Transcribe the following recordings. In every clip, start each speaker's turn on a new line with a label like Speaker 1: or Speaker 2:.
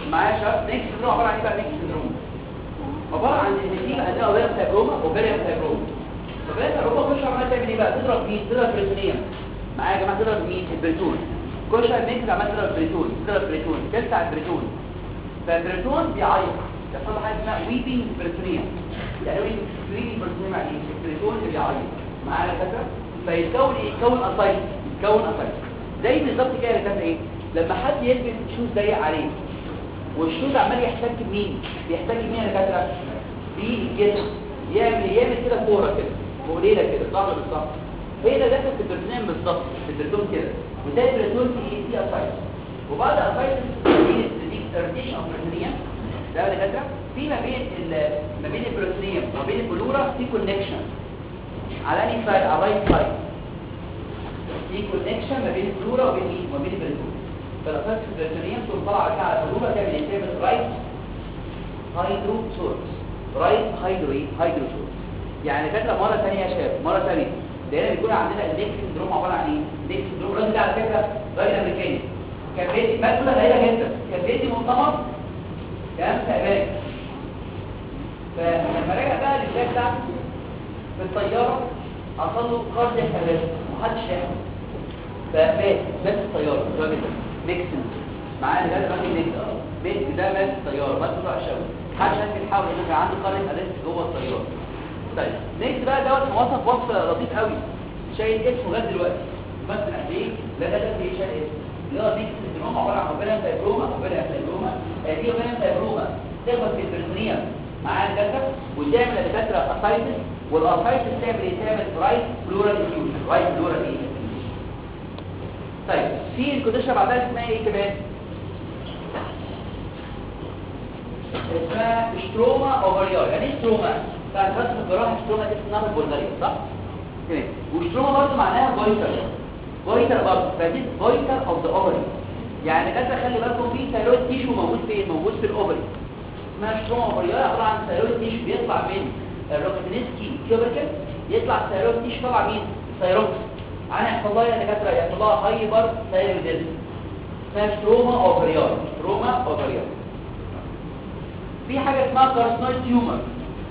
Speaker 1: معايا يا شباب ميكس سندروم عباره عن ايه بقى ميكس سندروم عباره عن ان في عندنا اوبيرا فايبروما اوبيرا فايبروما اوبيرا فايبروما كل شويه عماله تعمل ايه بقى تضرب مين تضرب بريتونيوم معايا يا جماعه تضرب مين البريتون كل شويه ميكس عمال تضرب بريتون تضرب بريتون تلسع البريتون فالبريتون بيعيط يحصل له حاجه اسمها ويبنج بريتونيوم يعني ويبنج بريتونيوم يعني ايه البريتون اللي بيعيط معايا يا فاكره فيتكون ايه يتكون اسايت يتكون اسايت زي بالظبط كده يا كده ايه لما حد يلبس شوز ضيق عليه والشوز عمال يحتك بمين بيحتك بمين يا دكاتره بالجسم يعمل يعمل كده كوره كده قليله كده ظهر بالظبط هي ده داخل في البرتونين بالظبط في البرتون كده وده البرتون في ايه في اسايت وبعد اسايت دي ارتيشن اوف برتونيوم ده يا دكاتره في ما بين ال- ما بين البرتونيوم وما بين البلوره في كونكشن على انهي سايد على الرايت سايد في كونكشن ما بين البلوره وبين ايه وما بين البرتون فالاساس في البرتونيوم تقوم طالعه كده على البلوره تعمل ايه تعمل رايت هايدرو سورس رايت هايدرو ايه هايدرو سورس يعني فاكره مره ثانيه يا شباب مره ثانيه لان بيكون عندنا الليك سندروم عباره عن ايه الليك سندروم الراجل ده على فكره راجل امريكاني كان بيدي ماده قليله جدا كان بيدي مؤتمر كان في امريكا فلما رجع بقى للبيت بتاعته في الطياره حصل له كاردياك ارست محدش يعرف فمات مات في الطياره الراجل ده ميكسن معاه ده الراجل ميكس اه ميكس ده مات في الطياره مات بسرعه شوي محدش عارف يحاول يقول كان عنده كاردياك ارست جوه الطياره طيب ميكس بقى دوت وصف وصف لطيف قوي شايل اسمه لغايه دلوقتي مثلا قد ايه لا ده ده ايه شايل اسمه اللي هو ميكس سندروم عباره عن اوبيرا فايبروما اوبيرا فايبروما دي اوبيرا فايبروما تخبط في البريتونيوم معاه الدكاتره وتعمل الدكاتره اسايتس والاسايتس تعمل ايه تعمل رايت بلورال انفيوجن رايت بلورال ايه طيب في الكونديشن بعدها اسمها ايه كمان اسمها ستروما اوفريار يعني ايه ستروما بتاعت بس الجراحه ستروما دي اسمها البولاريه صح تمام وستروما برضه معناها فويتر فويتر برضه فدي فويتر اوف ذا اوفري يعني كده خلي بالكم في ثايرويد تيشو موجود فين موجود في الاوفري اسمها ستروما اوفريار عباره عن ثايرويد تيشو بيطلع من الروكتينسكي تيوبركل يطلع ثايرويد تيشو طبعا مين ثايروكس انا يحصل لها يا دكاتره يحصل لها هايبر ثايرويدزم اسمها ستروما اوفريار ستروما اوفريار في حاجه اسمها كارسنويد تيومر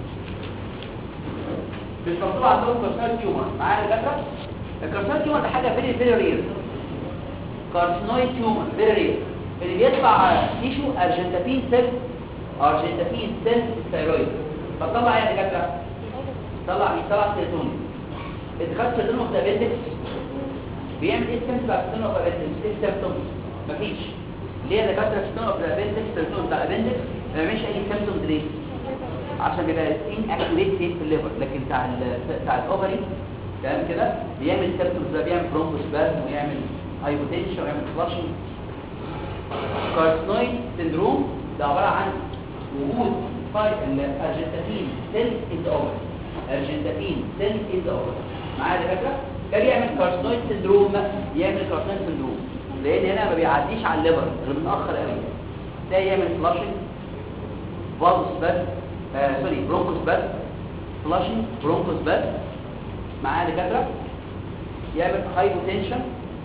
Speaker 1: مش مكتوب عندهم كارسنويد تيومر معايا يا دكاتره الكارسنويد تيومر ده حاجه فيري فيري رير كارسنويد تيومر فيري رير اللي بيطلع تيشو ارجنتافين سيل ارجنتافين سيل الثايرويد فطلع ايه يا دكاتره طلع بيطلع سيروتونين اتخذت سيروتونين في الابندكس بيعمل ايه السيمتوم بتاع السيروتونين في الابندكس ايه السيمتومز مفيش ليه يا دكاتره السيروتونين في الابندكس السيروتونين بتاع الابندكس ما بيعملش اي سيمتومز ليه عشان بيبقى ان اكتيفيت في الليفر لكن بتاع ال بتاع الاوفري تمام كده بيعمل سيمتومز ده بيعمل برونكوسبازم ويعمل هايبوتنشن ويعمل فلاشنج كارسنويد سيندروم ده عباره عن وجود فايت الارجنتافين سيل ان ذا اوفر ارجنتافين سيل ان ذا اوفر معايا يا دكاتره ده بيعمل كارسنويد سيندروم يعمل كارسنويد سيندروم لان هنا ما بيعديش على الليفر غير متاخر قوي ده يعمل فلاشنج فالس بس آه سوري برونكوس بس فلاشنج برونكوس بس معايا يا دكاتره يعمل هايبوتنشن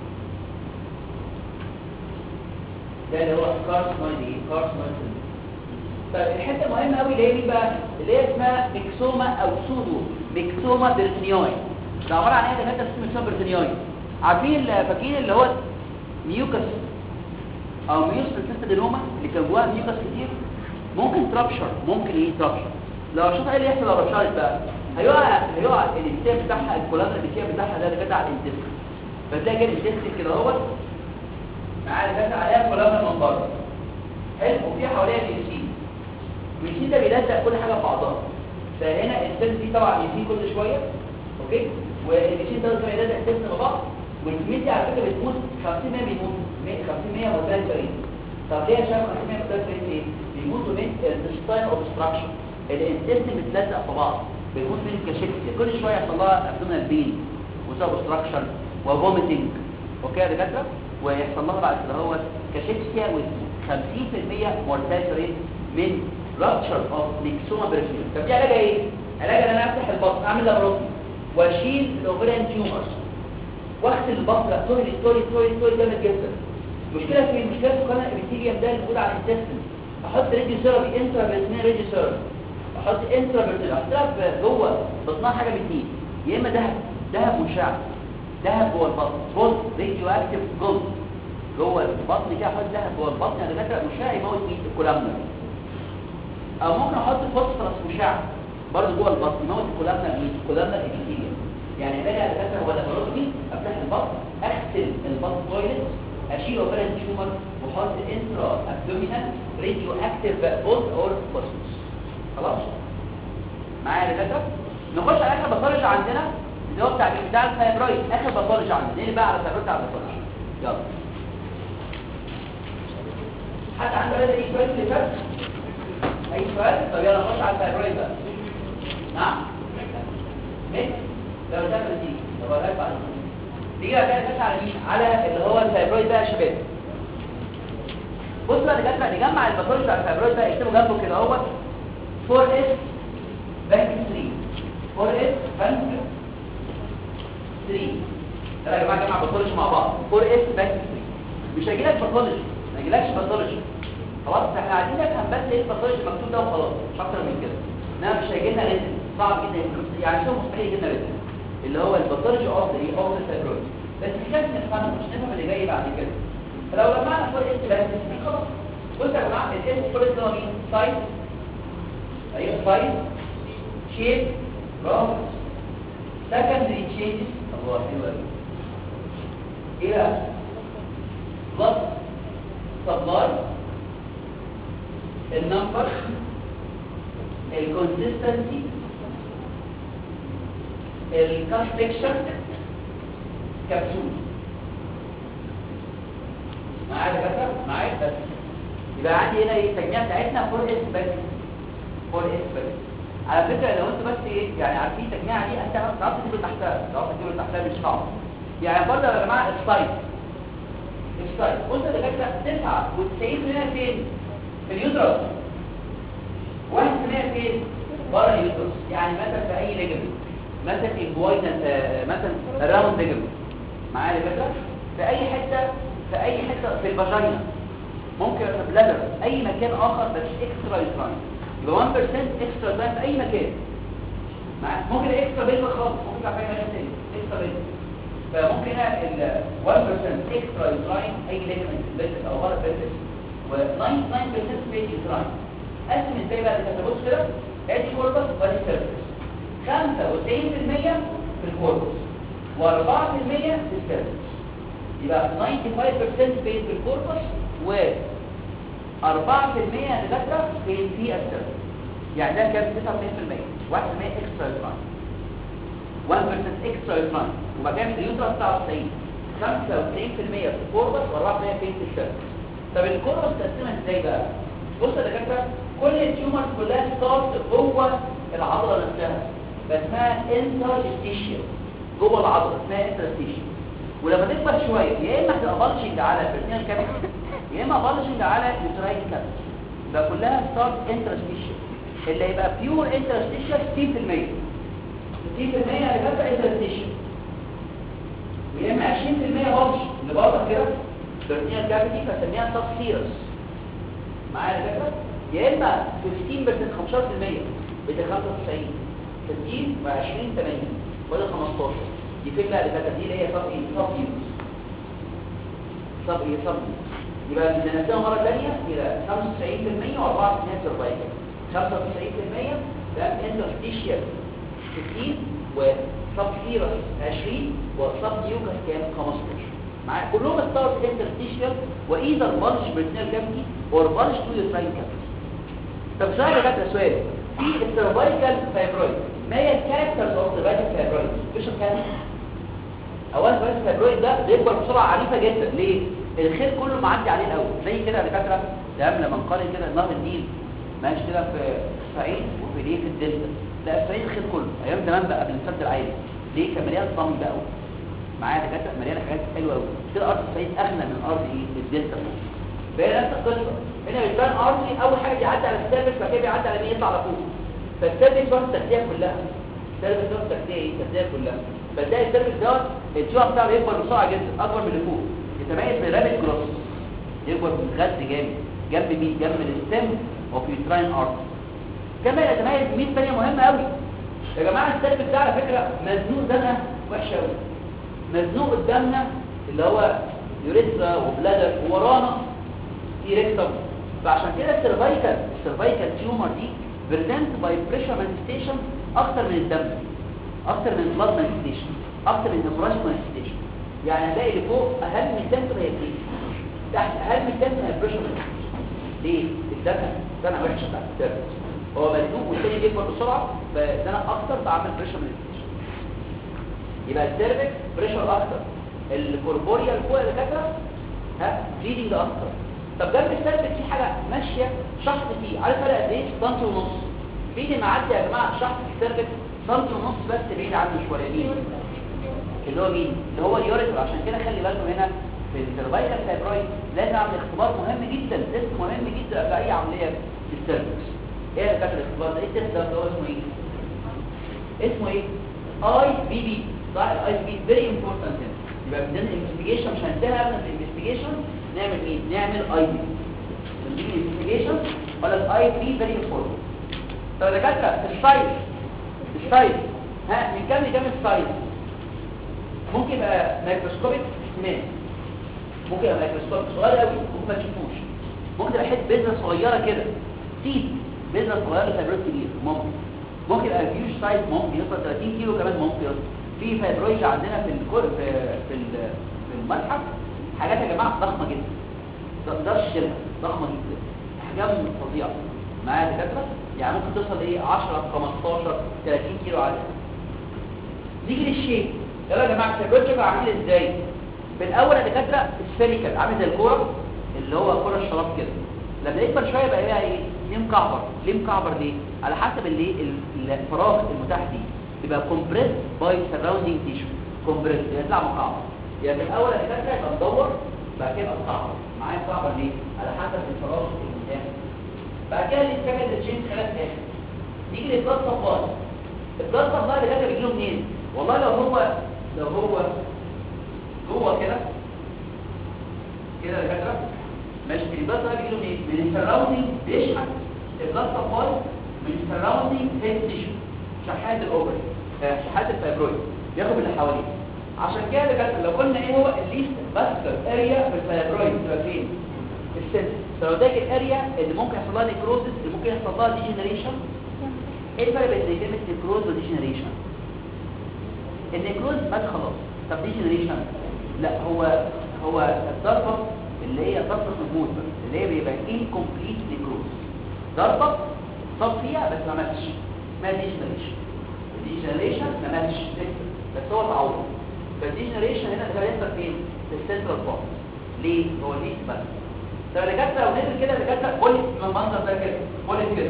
Speaker 1: ده اللي هو كارسنويد ايه كارسنويد سيندروم طيب الحته المهمه قوي اللي هي مين بقى اللي هي اسمها ميكسوما او سودو ميكسوما بريتنيوي ده عباره عن ايه ده كده اسمه ميكسوما بريتنيوي عارفين ال- فاكرين اللي هو ميوكس او ميوس بريتنيوما اللي كان جواها ميوكس كتير ممكن ترابشر ممكن ايه ترابشر لو شوف ايه اللي يحصل لو رابشرت بقى هيقع هيقع الانتاج بتاعها الكولابر اللي بتاعها ده كده على الانتستين فتلاقي كده الانتستين كده اهوت معايا كده عليها كولابر من بره حلو وفي حواليها ميوسين الميوسين ده بيلزق كل حاجه في بعضها فهنا السيل دي طبعا ميوسين كل شويه اوكي والميوسين ده لازم يلزق السيل مع بعض والكميه دي على فكره بتموت 50% بيموت 50% مرتين فريد طب ليه يا شباب 50% مرتين فريد ايه؟ بيموتوا من الانتستين اوبستراكشن الانتستين بتلزق في بعض بيموت من كاشيكسيا كل شويه يحصل لها ابدومينال بين وسب اوبستراكشن وفوميتنج اوكي يا دكاتره ويحصل لها بعد كده هو كاشيكسيا و 50% مورتاليتي ريت من رابتشر اوف ميكسوما بريفيوم طب دي علاجها ايه؟ علاجها ان انا افتح البطن اعمل لابروسكوبي واشيل الاوفرين تيومرز واغسل البطن لا سوري سوري سوري سوري جامد جدا المشكله في المشكله في القناه الابيثيليوم ده اللي موجود على الانتستين احط ريديو ثيرابي انترا بريتنين ريديو ثيرابي احط انترا بريتنين احط جوه بطنها حاجه من اثنين يا اما دهب دهب مشع دهب جوه البطن جولد راديو اكتيف جولد جوه البطن كده احط دهب جوه البطن يعني فاكر مشع يموت مين الكولامنا او ممكن احط فوسفورس مشع برضه جوه البطن يموت الكولامنا مين الكولامنا الابيثيليوم يعني باجي على فكره هو لاباروتومي افتح البطن اغسل البطن تويلت اشيل اوبرنت تيومر واحط انترا ابدومينال راديو اكتيف بولت اور فوسفورس خلاص معايا يا دكاتره نخش على اخر باثولوجي عندنا اللي هو بتاع بتاع الفايبرويد اخر باثولوجي عندنا نيجي بقى على الفايبرويد بتاع الباثولوجي يلا حد عنده اي سؤال اللي فات اي سؤال طب يلا نخش على الفايبرويد بقى نعم ميك لو تعمل دي طب اقول لك بعد نيجي بقى نخش على مين على اللي هو الفايبرويد بقى يا شباب بص بقى نجمع نجمع الباثولوجي بتاع الفايبرويد بقى اكتبوا جنبه كده اهوت 4 اس بانك 3 4 اس بانك 3 يلا يا جماعه جمع باثولوجي مع بعض 4 اس بانك 3 مش هيجي لك باثولوجي ما يجيلكش باثولوجي خلاص احنا عايزين نفهم بس ايه الباثولوجي المكتوب ده وخلاص مش اكتر من كده انما مش هيجي لنا ريتم صعب جدا يعني شو مستحيل يجي لنا ريتم اللي هو الباثولوجي اوف ذا اوف ذا فايبرويد بس مش لازم نفهم مش نفهم اللي جاي بعد كده فلو جمعنا 4 اس بانك 3 خلاص بص يا جماعه الاس 4 اس هو مين سايز ايوه سايز شيب برافو secondary changes الله حلو قوي ايه بقى blood supply النمبر الكونسيستنسي الكونستكشن كبسول معايا كده معايا بس يبقى عندي هنا ايه التجميع بتاعتنا 4 اس بس 4 اس بس على فكرة لو انتوا بس ايه يعني عارفين التجميعة دي انت تعرف تجيب تحتها تعرف تجيب تحتها مش صعب يعني برضه يا جماعة السايد السايد قلت لك 99% فين في اليوترس 1% فين بره اليوترس يعني مثلا في اي ليجمنت مثلا الجوينال مثلا الراوند ليجمنت معايا يا فكرة في اي حتة في اي حتة في الفاجينا ممكن في بلادر اي مكان اخر بس اكسترا يوتراين يبقى 1% اكسترا تايم في اي مكان معايا ممكن اكسترا بيل خالص ممكن يبقى في مكان تاني اكسترا بيل فممكن هنا ال 1% اكسترا يوتراين اي ليجمنت بيلتس او بره بيلتس و 99% بيت يوتراين قسم ازاي بقى انت تبص كده ادي كوربس وادي سيرفيس 95% في الكوربس و4% في السيرفيس يبقى 95% بيت في الكوربس و 4% دكاتره في في السيرفيس يعني ده كام 99% 1% اكسترا يوتراين 1% اكسترا يوتراين وبعد كده اليوترس 99 95% في الكوربس و4% في السيرفيس طب الكوربس تقسمها ازاي بقى بص يا دكاتره كل التيومرز كلها ستارت جوه العضله نفسها فاسمها انترستيشيال جوه العضله اسمها انترستيشيال ولما تكبر شويه يا اما هتبقى بلشنج على البرتينال كابيتال يا اما بلشنج على اليوتراين كابيتال يبقى كلها ستارت انترستيشيال اللي هيبقى بيور انترستيشيال 60% 60% اللي بقى انترستيشيال ويا اما 20% بلش اللي بره كده برتينال كابيتال فسميها سب سيرس معايا يا فكره يا اما 15% 15% بتاع 95 60 و20 80 ولا 15 دي فكره اللي فاتت دي اللي هي صف ايه صف يوز صف ايه صف يبقى ننساها مره ثانيه الى 95% و4% سرفايفل 95% ده انترستيشيال 60 وصف سيرس 20 وصف يوكس كام 15 معايا كلهم ستارت انترستيشيال وايذر بلش بريتنال كافيتي اور بلش تو يوتراين كافيتي طب سؤال يا جدع سؤال في السيرفايكال فايبرويد ما هي الكاركترز اوف سيرفايكال فايبرويد مش كان اولا السيرفايكال فايبرويد ده بيكبر بسرعه عنيفه جدا ليه الخير كله معدي عليه الاول زي كده يا دكاتره تمام لما نقارن كده نهر النيل ماشي كده في الصعيد وفي ليه في الدلتا لا الصعيد الخير كله ايام زمان بقى قبل السد العالي ليه كان مليان صمي بقى قوي معايا دكاتره مليانه حاجات حلوه قوي كده ارض الصعيد اغنى من ارض ايه الدلتا فهي نفس القصه هنا بيبان ارضي اول حاجه بيعدي على السيرفس بعد كده بيعدي على مين يطلع على فوق فالسيرفس واخد التغذيه كلها السيرفس واخد التغذيه ايه التغذيه كلها فتلاقي السيرفس دوت الجوع بتاعه يكبر بسرعه جدا اكبر من اللي فوق يتميز برامج جروس يكبر بغز جامد جنب مين جنب الستم اوف يوتراين ارت كمان يتميز بميزه ثانيه مهمه قوي يا جماعه السيرفكس ده على فكره مزنوق زنقه وحشه قوي مزنوق قدامنا اللي هو يوريثرا وبلادر وورانا في ريكتم فعشان كده السيرفايكال السيرفايكال تيومر دي بريزنت باي بريشر مانيفستيشن اكتر من الدم اكتر من البلاد مانيفستيشن اكتر من النفراش مانيفستيشن يعني هنلاقي اللي فوق اهم من السنتر هي بريش تحت اهم من السنتر هي بريشر مانيفستيشن ليه الدم دم وحشه بتاعت السيرفكس هو مزنوق والتاني بيكبر بسرعه فدنا اكتر بعمل بريشر مانيفستيشن يبقى السيرفكس بريشر اكتر الكوربوريال فوق الدكاتره ها بليدنج اكتر طب جنب السيرفكس في حاجه ماشيه شحط فيه عارف فرق قد ايه سنتي ونص في اللي معدي يا جماعه شحط في السيرفكس سنتي ونص بس بعيد عنه شويه مين اللي هو مين اللي هو اليوريتر عشان كده خلي بالكم هنا في السيرفايكال فايبرويد لازم اعمل اختبار مهم جدا تيست مهم جدا في اي عمليه في السيرفكس ايه يا دكاتره الاختبار ده ايه التيست ده اللي هو اسمه ايه اسمه ايه اي بي بي صح الاي بي بي فيري امبورتنت يبقى بدنا انفستيجيشن مش هننتهي ابدا في الانفستيجيشن نعمل ايه نعمل اي بي نجيب الانفستيجيشن ولا الاي بي فيري امبورتنت طب يا دكاتره السايز السايز ها من كام لكام السايز ممكن يبقى مايكروسكوبيك احتمال ممكن يبقى مايكروسكوبيك صغير قوي ممكن ما تشوفوش ممكن تبقى حته بذره صغيره كده سيد بذره صغيره فايبرويد كبير ممكن ممكن يبقى هيوج سايز ممكن يوصل 30 كيلو كمان ممكن يوصل في فايبرويد عندنا في الكور في في ال- في المتحف حاجات يا جماعه ضخمه جدا ما تقدرش تشيلها ضخمه جدا احجام فظيعه معايا يا دكاتره يعني ممكن توصل ايه 10 15 30 كيلو عادي نيجي للشيب يلا يا جماعه الفايبرويد شكله عامل ازاي في الاول يا دكاتره سفيريكال عامل زي الكوره اللي هو كوره الشراب كده لما يكبر شويه يبقى ليها ايه ليه مكعبر ليه مكعبر ليه على حسب اللي ال- الفراغ المتاح فيه يبقى كومبريس باي سراوندينج تيشو كومبريس يطلع مكعبر يعني في الاول يا دكاتره يبقى مدور بعد كده يبقى مكعبر معايا مكعبر ليه على حسب الفراغ المتاح بعد كده اللي اتكلم الجين خلاف اخر نيجي للبلاد سبلاي البلاد سبلاي ده كده بيجيله منين والله لو هو لو هو جوه كده كده يا دكاتره ماشي البلاد سبلاي بيجيله منين من السراوندينج بيشحن البلاد سبلاي من السراوندينج فيس تيشو شحات الاوبري شحات الفايبرويد بياخد اللي حواليه عشان كده يا دكاتره لو قلنا ايه هو الليست باستر اريا في الفايبرويد تبقى فين السنس فلو ده الاريا اللي ممكن يحصل لها نيكروزس اللي ممكن يحصل لها ديجنريشن ايه الفرق بين كلمه نيكروز وديجنريشن النيكروز مات خلاص طب ديجنريشن لا هو هو الضربه اللي هي ضربه الموت بس اللي هي بيبقى انكمبليت نيكروز ضربه صاب فيها بس ما ماتش ما ديجنريشن الديجنريشن ما ماتش لسه بس هو تعور فالديجنريشن هنا ده بيحصل فين في السنترال بارت ليه هو ليه بس طب اللي جت لو نزل كده اللي جت بوليس من المنظر ده كده بوليس كده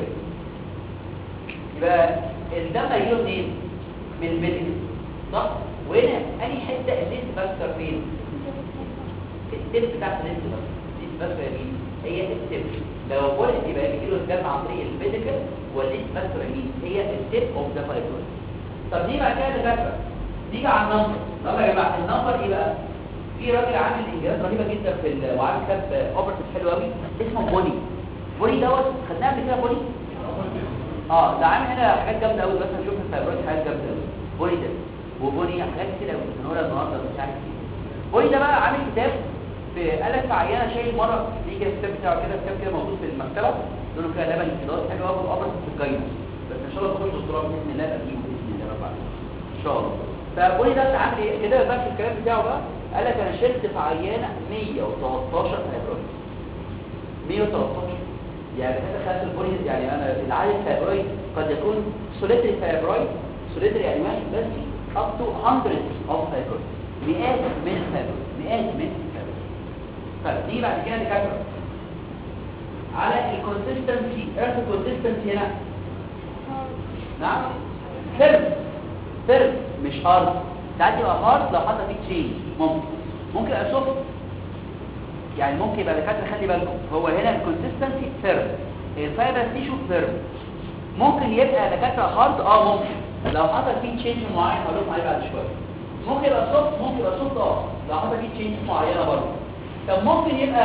Speaker 1: يبقى الدم هيجيله منين من البدن صح وهنا انهي حته الليست باستر فين التب بتاعت الليست باستر الليست باستر مين هي التب لو بوليس يبقى بيجيله الدم عن طريق البيديكل والليست باستر مين هي التب اوف ذا فايبرويد طب نيجي بعد كده دكاتره نيجي على النمبر طب يا جماعه النمبر ايه بقى في راجل عامل انجازات رهيبه جدا في ال- وعامل كتاب اوبرتيف حلو قوي اسمه بوني بوني دوت خدناه قبل كده بوني اه ده عامل هنا حاجات جامده قوي مثلا شوف الفايبرويد حاجات جامده قوي بوني ده وبوني حاجات كتير قوي هنقولها النهارده مش عارف ايه بوني ده بقى عامل كتاب في آلة عيانه شايل مره يجي الكتاب بتاعه كده كتاب كده موجود في المكتبه لونه كده لبن كده حلو قوي اوبرتيف في الجاينس بس ان شاء الله تخش دكتوراه باذن الله تجيبه باذن الله رب العالمين ان شاء الله فبوني ده عامل ايه كده بقى في الكلام بتاعه بقى قال لك انا شلت في عيانه 113 فايبرويد 113 يعني كده خدت البوليس يعني انا العدد الفايبرويد قد يكون سوليتري فايبرويد سوليتري يعني واحد بس up to hundreds of fibroids مئات من الفايبرويد مئات من الفايبرويد طيب دي بعد كده دكاتره على الكونسيستنسي ايرث الكونسيستنسي هنا نعم فيرم فيرم مش هارد ساعات يبقى هارد لو حصل فيه تشينج ممكن ممكن يبقى سوفت يعني ممكن يبقى دكاتره خلي بالكم هو هنا الكونسيستنسي فيرم الفايبر تيشو فيرم ممكن يبقى دكاتره هارد اه ممكن لو حصل فيه تشينج معين هقول لكم عليه بعد شويه ممكن يبقى سوفت ممكن يبقى سوفت اه لو حصل فيه تشينج معينه برضه طب ممكن يبقى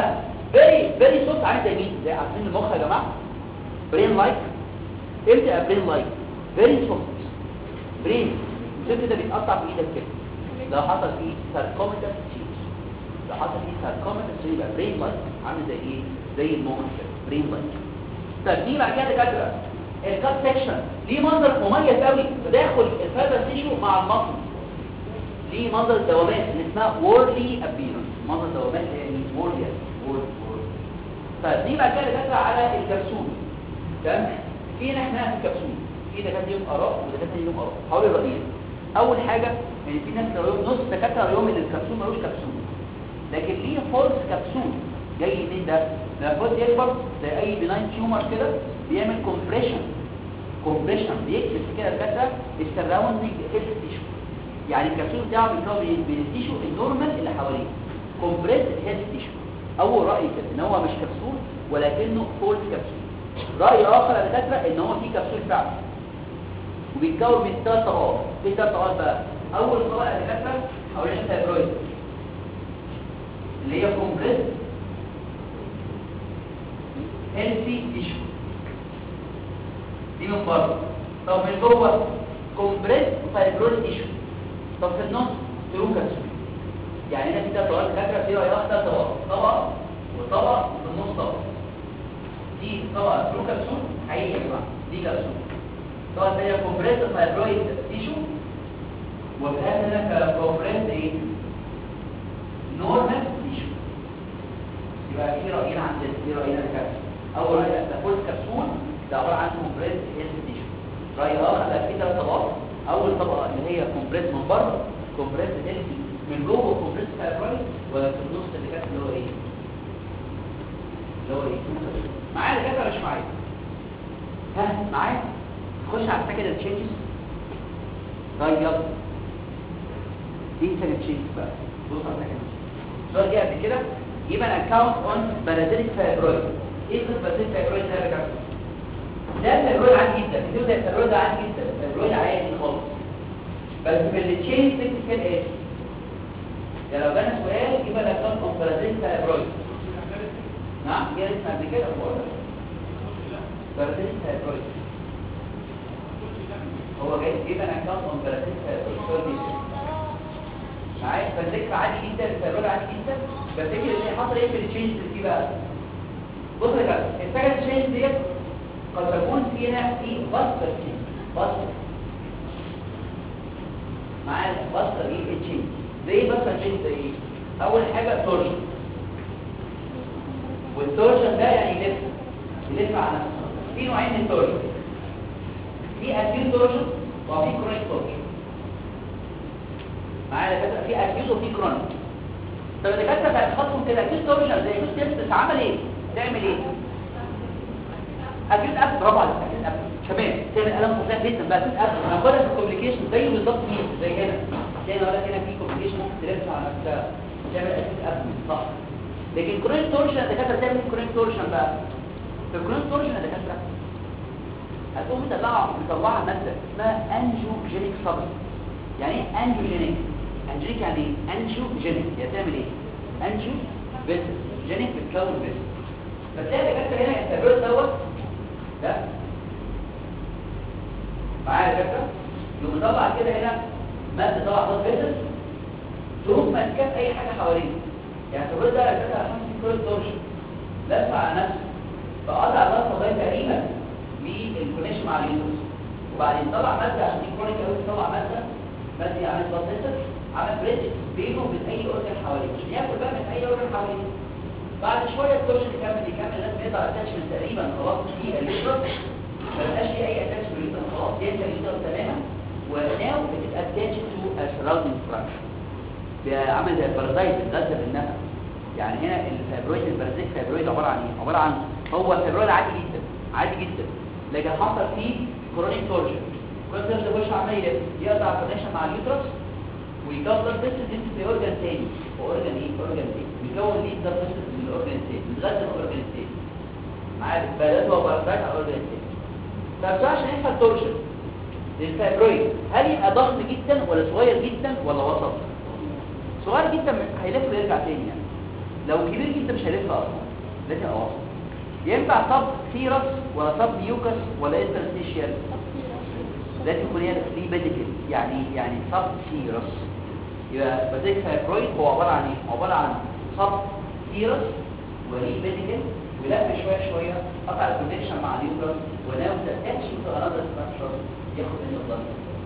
Speaker 1: فيري فيري سوفت عامل زي مين زي عارفين المخ يا جماعه برين لايك امتى برين لايك فيري سوفت برين شوف كده بيتقطع في ايدك كده لو حصل فيه ساركوميتس تشيز لو حصل فيه ساركوميتس يبقى برين لايك عامل زي ايه زي المخ كده برين لايك طب دي بعد كده دكاتره الكات سيكشن ليه منظر مميز قوي تداخل الفايبر تيشو مع المصل ليه منظر دوامات اللي اسمها وورلي ابيرنس منظر دوامات اللي هي وورلي وورلي طيب دي بعد كده دكاتره على الكبسول تمام في احنا في الكبسول في دكاتره ليهم اراء ودكاتره ليهم اراء حول الرئيس اول حاجه يعني في ناس لو نص دكاتره يوم ان الكبسول ملوش كبسول لكن ليه فولس كبسول جاي منين ده لما الفولس يكبر زي اي بناين تيومر كده بيعمل كومبريشن كومبريشن بيكبس كده الكتله السراوندنج هيلث تيشو يعني الكبسول بتاعه بيكون بين التيشو النورمال اللي حواليه كومبريس هيلث تيشو اول راي كده ان هو مش كبسول ولكنه فولس كبسول راي اخر يا دكاتره ان هو في كبسول فعلا وبيتكون من ثلاث طبقات في ثلاث طبقات بقى اول طبقه يا دكاتره حوالين الفايبرويد اللي هي كومبريس هيلثي تيشو دي من بره طب من جوه كومبريس فايبرويد تيشو طب في النص ترو كبسول يعني هنا في ثلاث طبقات فاكره في راي واحده طبقه طبقه وطبقه وفي النص طبقه دي طبقه ترو كبسول حقيقي يا جماعه دي كبسول طبعا ثانيه كومبريس فايبرويد تيشو وفي الاخر هنا كومبريس ايه نورمال تيشو يبقى في رايين عندنا في رايين الكبسول اول راي ده فول كبسول ده عباره عن كومبريس هيلث تيشو راي اخر ده في ثلاث طبقات اول طبقه اللي هي كومبريس من بره كومبريس هيلث من جوه كومبريس فايبرويد وفي النص اللي كانت اللي هو ايه اللي هو ايه معايا الدكاتره ولا مش معايا ها معايا خش على السكند تشينجز طيب يلا دي سكند تشينجز بقى بص على السكند السؤال جه قبل كده يبقى اكونت اون بارازيتيك فايبرويد ايه قصه بارازيتيك فايبرويد ده يا جماعه ده فايبرويد عادي جدا بتقول ده فايبرويد عادي جدا فايبرويد عادي خالص بس في التشينج تكتب ايه يعني لو جانا سؤال يبقى الاكونت اون بارازيتيك فايبرويد نعم جه اسمها قبل كده بقول بارازيتيك فايبرويد هو جاي يبقى اكونت اون بارازيتيك فايبرويد معايا فالذكر عادي جدا الفايبرويد عادي جدا بفتكر ان حصل ايه في التشينج دي بقى بص يا جماعه السكند تشينج ديت قد تكون فينا في بسطه تشينج بسطه معايا بسطه دي تشينج زي بسطه تشينج زي ايه اول حاجه تورشن والتورشن ده يعني يلف يلف على نفسه في نوعين من التورشن في اكيوت تورشن وفي كرونيك تورشن معايا دكاتره في اكيوت وفي كرونيك طب الدكاتره بتاعت خطهم كده اكيوت تورشن زي اكيوت تيست عمل ايه تعمل ايه اكيوت اب برافو عليك اكيوت اب شباب تعمل الم فظيع جدا بقى اكيوت اب انا بقول لك الكوميونيكيشن زي بالظبط مين زي هنا زي انا اقول لك هنا في كوميونيكيشن ممكن تلف على نفسها تعمل اكيوت اب صح لكن كرونيك تورشن الدكاتره تعمل كرونيك تورشن بقى في الكرونيك تورشن الدكاتره هتقوم مطلعه مطلعه ماده اسمها انجوجينيك سبس يعني ايه انجوجينيك انجينيك يعني ايه انجوجينيك يعني تعمل ايه انجو بس جينيك بتكون بس فتلاقي دكاتره هنا التبريد دوت ده معايا دكاتره يقوم مطلع كده هنا ماده طبعا ضد بيسس تروح ماسكه اي حاجه حواليه يعني التبريد ده دكاتره عشان في كل تورشن لف على نفسه فقطع الراسه لغايه تقريبا للكونيكشن مع اليوتيوب وبعدين طلع ماده عشان دي كرونيك قوي طلع ماده ماده عملت بلاد عمل بريدج بينه وبين اي اورجن حواليه مش بياكل بقى من اي اورجن حواليه بعد شويه التورشن يكمل يكمل لازم يقطع اتاتشمنت تقريبا خلاص في اليوتيوب ما بقاش في اي اتاتشمنت خلاص ينسى اليوتيوب تماما وناو بتتاتاتش تو سراوندينج ستراكشر عامل زي البارازايت بتغذى بالنفس يعني هنا الفابرويد البارازيت فابرويد عباره عن ايه عباره عن هو فابرويد عادي جدا عادي جدا لكن حصل فيه كرونيك تورشن كرونيك تورشن ده مش عمال يلف يقطع الكونكشن مع اليوترس ويكبر بس جسم في اورجان تاني اورجان ايه اورجان تاني بيكون ليه ده بس من الاورجان تاني بيتغذى الاورجان تاني معايا بلد هو بارازايت على الاورجان تاني طب ده عشان يحصل تورشن للفابرويد هل يبقى ضخم جدا ولا صغير جدا ولا وسط صغير جدا هيلف ويرجع تاني يعني لو كبير جدا مش هيلف اصلا لازم ابقى واثق ينفع سب سيرس ولا سب ميوكس ولا انترستيشيال لازم يكون هي فري ميديكال يعني يعني سب سيرس يبقى بازيك فايبرويد هو عباره عن ايه عباره عن سب سيرس وري ميديكال ولف شويه شويه قطع الكونكشن مع اليوترس وناو تاتش تو انذر ستراكشر ياخد منه الضغط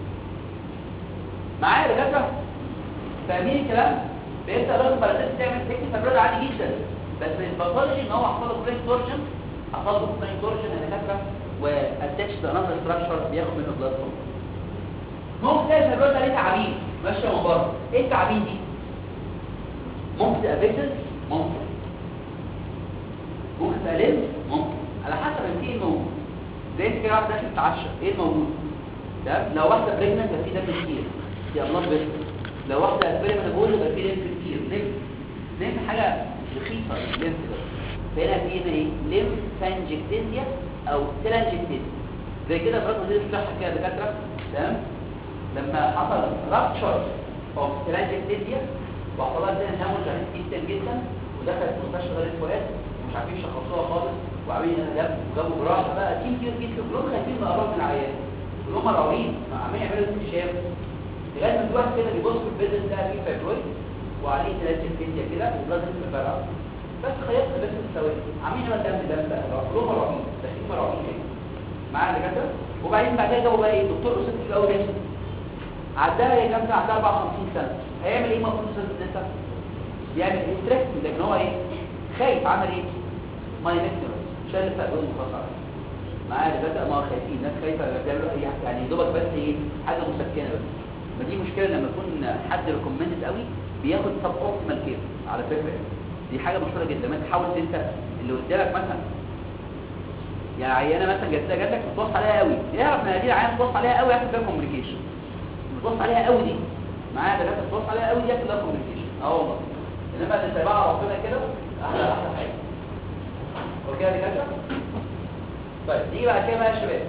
Speaker 1: معايا يا دكاتره فاهمين الكلام بيبدا الراجل بلاتات تعمل تكنيك فبرد عادي جدا بس الباثولوجي ان هو حصل له برين تورشن حصل له برين تورشن يا دكاتره واتاتش تو انذر ستراكشر بياخد منه الضغط ممكن تلاقي الفبرات عليه تعابين ماشيه من بره ايه التعابين دي ممكن تبقى فيتس ممكن ممكن تبقى لمس ممكن على حسب انت ايه الموجود زي انت كده واحده داخل تتعشى ايه الموجود تمام لو واحده بريجننت يبقى في دم كتير دي الله بس لو واحده اسبري من بقول يبقى في لمس كتير لمس لمس حاجه رخيصه لمس بس فهنا في هنا ايه لمس فانجكتيزيا او تلانجكتيزيا زي كده برضه مدير الصحه كده دكاتره تمام لما حصل رابتشر او تلانجكتيزيا وحصل لها زي هامش عديد جدا جدا ودخلت مستشفى غير الفؤاد ومش عارفين يشخصوها خالص وعاملين دم وجابوا جراحه بقى تيم كتير جدا كلهم خايفين من امراض العيان كلهم مرعوبين عمالين يعملوا استكشاف لغايه ما في واحد كده بيبص في البيزنس ده فيه فايبرويد وعليه تلانجكتيزيا كده ولازم تبرع بس خيطت بس السواد عاملين بقى دم دم بقى كلهم مرعوبين داخلين مرعوبين كده معايا دكاتره وبعدين بعد كده جابوا بقى ايه دكتور اسامه في الاول ياسر عدها يا جماعه عدها 54 سنه هيعمل ايه المفروض لسه بيعمل استريك لكن هو ايه خايف عمل ايه ماينكتر شال الفقدان المخاطره معايا دكاتره ما خايفين ناس خايفه بيعملوا اي حاجه يعني دوبك بس ايه حاجه مسكنه بس ما دي مشكله لما يكون حد ريكومندد قوي بياخد سب اوبتيمال كير على فكره دي حاجه مشهوره جدا ما تحاول انت اللي قدامك مثلا يعني عيانه مثلا جات لك جات لك بتبص عليها قوي يعرف ان دي عيانه بتبص عليها قوي هتبقى كوميونيكيشن بتبص عليها قوي دي معايا ده بتبص عليها قوي دي هتبقى كوميونيكيشن اه والله انما اللي تبع ربنا كده احلى احلى حاجه اوكي يا دكاتره طيب دي بقى كده بقى يا شباب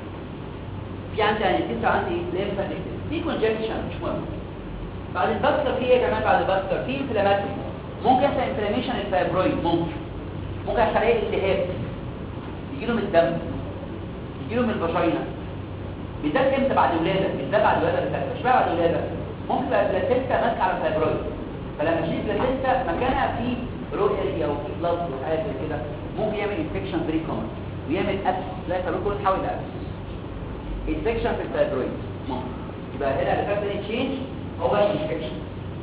Speaker 1: في عندي يعني لسه عندي ليمفا في كونجكشن مش مهم بعد الباستر في ايه كمان بعد الباستر في انفلاماتوري ممكن يحصل انفلاميشن الفايبرويد ممكن ممكن يحصل ايه التهاب يجي له من الدم يجي له من الفاجينا بيدك امتى بعد الولاده مش ده بعد الولاده بتاعتك مش بعد الولاده ممكن تبقى بلاتينتا ماسكه على الفايبرويد فلما تشيل بلاتينتا مكانها في رويالي او في بلاد وحاجات زي كده ممكن يعمل انفكشن فيري كومن ويعمل ابس لا الفايبرويد كله تحول لابس انفكشن في الفايبرويد ممكن يبقى هنا الفايبرويد تشينج هو انفكشن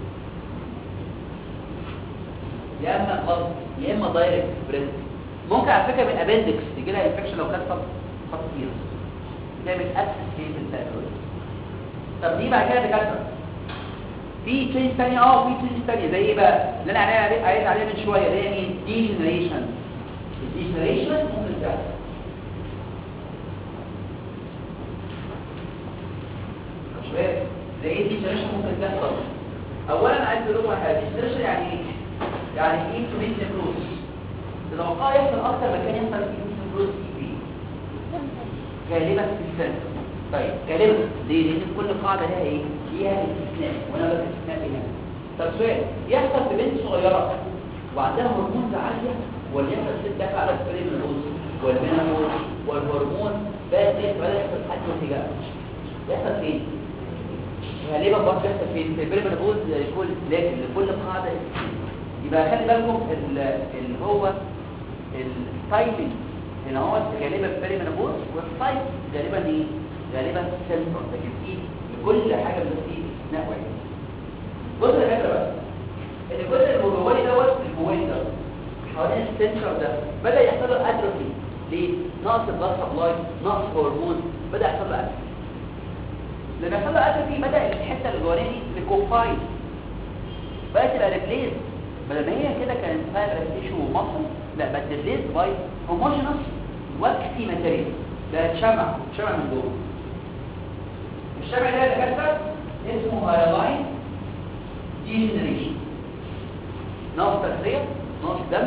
Speaker 1: يا اما غلط يا اما دايركت بريد ممكن على فكره من ابندكس يجي لها انفكشن لو كانت سب كتير تعمل ابسس في الفايبرويد طب دي بعد كده دكاتره في تشينج ثانيه اه في تشينج ثانيه زي ايه بقى اللي انا عليها عليها عليها من شويه اللي هي مين ديجنريشن الديجنريشن ممكن تحصل شباب زي ايه ديجنريشن ممكن تحصل اولا عايز اقول لكم حاجه ديجنريشن يعني ايه يعني ايه تو ميت نيكروز تتوقع يحصل اكتر مكان يحصل فيه نيكروز فيه غالبا في السنه طيب غالبا ليه لان كل قاعده لها ايه ليها استثناء وانا بقول استثناء هنا طب سؤال يحصل في بنت صغيره وعندها هرمونز عاليه ولا يحصل ست دفع على البريمنوز والمينوز والهرمون بقى زي ولا يحصل حد ارتجاع يحصل فين غالبا برضه يحصل فين في البريمنوز لكل لكن لكل قاعده يبقى خلي بالكم اللي هو التايمنج هنا هو غالبا بريمنوز والسايت غالبا ايه غالبا سنتر لكن في كل حاجه من دي استثناء واحد بص يا فكره بقى ان كل الجواني دوت الجواني ده حوالين السنتر ده بدا يحصل له اتروفي ليه نقص البلاد سبلاي نقص هرمون بدا يحصل له اتروفي لما يحصل له اتروفي بدا الحته الجوانيه دي لكوفاين بقت تبقى ريبليس بدل ما هي كده كانت فايبر تيشو ومصل لا بقت ريبليس باي هوموجينوس واكسي ماتيريال بقت شمع شمع من جوه الشمع ده يا دكاتره اسمه هايلاين ديجنريشن نقص تغذيه نقص دم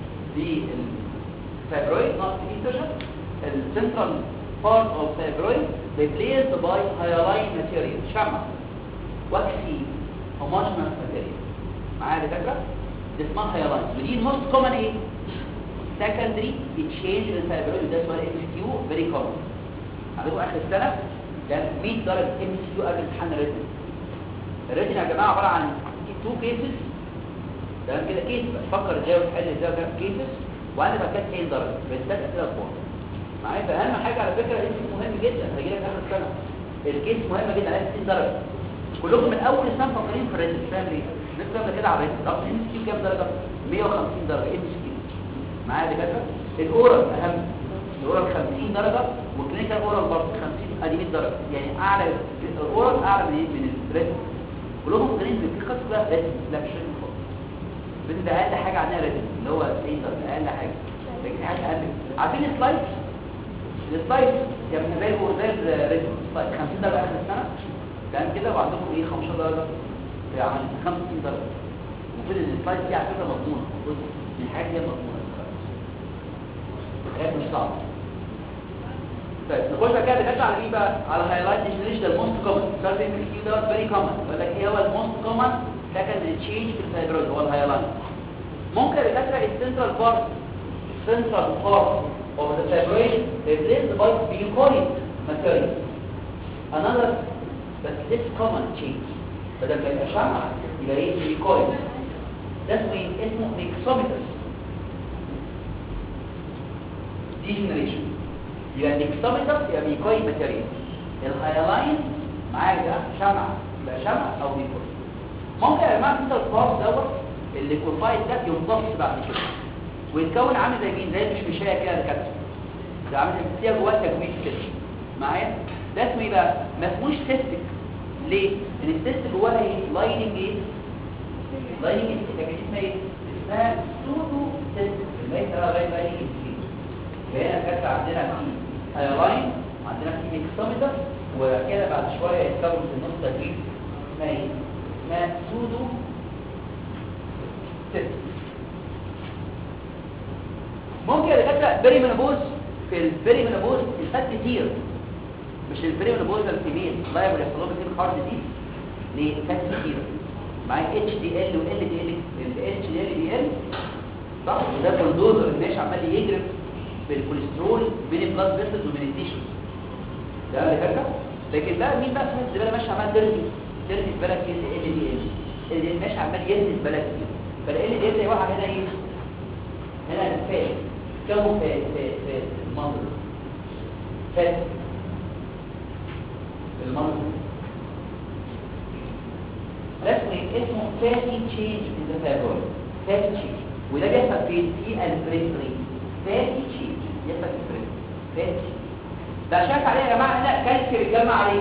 Speaker 1: للفايبرويد نقص ايستروجين السنترال بارت اوف فايبرويد replaced by hyaline material شمع واكسي homogeneous material معايا يا دكاتره دي اسمها هايلاين ودي الموست كومن ايه secondary change in fibroid ده سؤال ام كيو فيري كومن عندكم اخر السنه كان 100 درجه ام كيو قبل امتحان الريتن الريتن يا جماعه عباره عن تو كيسز تمام كده كيس فكر ازاي وتحل ازاي وتعمل كيسز وانا بقى كانت 90 درجه بس ده اسئله فوق معايا فاهم حاجه على فكره الكيس مهم جدا هيجي لك اخر السنه الكيس مهم جدا على 60 درجه كلكم من اول السنه فاكرين في الريتن فاهم ليه نكتب قبل كده على الريتن رقم ام كيو كام درجه 150 درجه ام كيو معايا يا دكاتره الاورال اهم الاورال 50 درجه والكلينيكال اورال برضه 50 ادي 100 درجه يعني اعلى الاورال اعلى من من الريتن كلهم فاكرين في قصه ده ريتن لا مش ريتن خالص الريتن ده اقل حاجه عندنا ريتن اللي هو 90 درجه اقل حاجه لكن حاجه اقل عارفين السلايد السلايد يعني زي زي الريتن سلايد 50 درجه اخر السنه كان كده وعندكم ايه 15 درجه في عمل 65 درجه المفروض ان السلايد دي على فكره مضمونه المفروض ان الحاجات دي مضمونه حاجات مش صعبه طيب نخش بقى كده دخلت على ايه بقى على هايلايت انجلش ده الموست كومن سيرفي ام كيو ده فيري كومن بقول لك ايه هو الموست كومن سكند تشينج في الفايبرويد هو الهايلايت ممكن دكاتره السنترال بارت central part of the fibroid replaced by mucoid material another but less common change بدل ما يبقى شمع يبقى ايه mucoid ده اسمه ايه اسمه mixomatous degeneration يبقى الميكسومتر يبقى ميكوي ماتيريال الهايلاين معاك ده شمع يبقى شمع او ميكوي ممكن يا جماعه انت الفاز دوت الليكوفايد ده يمتص بعد كده ويتكون عامل زي مين زي مش مشايه كده الكبسه ده عامل زي فيها جواه تجويف كده معايا ده اسمه ايه بقى ما اسموش سيستك ليه ان السيست جواها ايه لايننج ايه لايننج ايه اسمها ايه اسمها سودو سيستك اللي هي ترى لايننج فهنا كانت عندنا في هايلاين وعندنا في ميكسومتر وكده بعد شويه يتكون في النص تجريب اسمها ايه اسمها سودو سيستم ممكن يا دكاتره بري منابوز في البري منابوز الفات كتير مش البري منابوز الفيميل لا يبقى يحصل لهم هارت ديزيز ليه فات كتير معايا اتش دي ال وال دي ال الاتش دي ال بي ال صح وده بلدوزر ماشي عمال يجري بالكوليسترول بين البلاد فيسلز وبين التيشوز ده اللي كده لكن بقى مين بقى في الزباله ماشي عمال ترمي ترمي زباله كتير ال دي ال ال دي ماشي عمال يرمي زباله كتير فال دي ال واقع هنا ايه هنا فات كم في في في المنظر فات المنظر رسمي اسمه فاتي تشينج ان ذا فابرويد فاتي تشينج وده بيحصل فين في البريفري فاتي تشينج يحصل في البريفري فاتي ده شايف عليه يا جماعه هنا كالسيوم بيتجمع عليه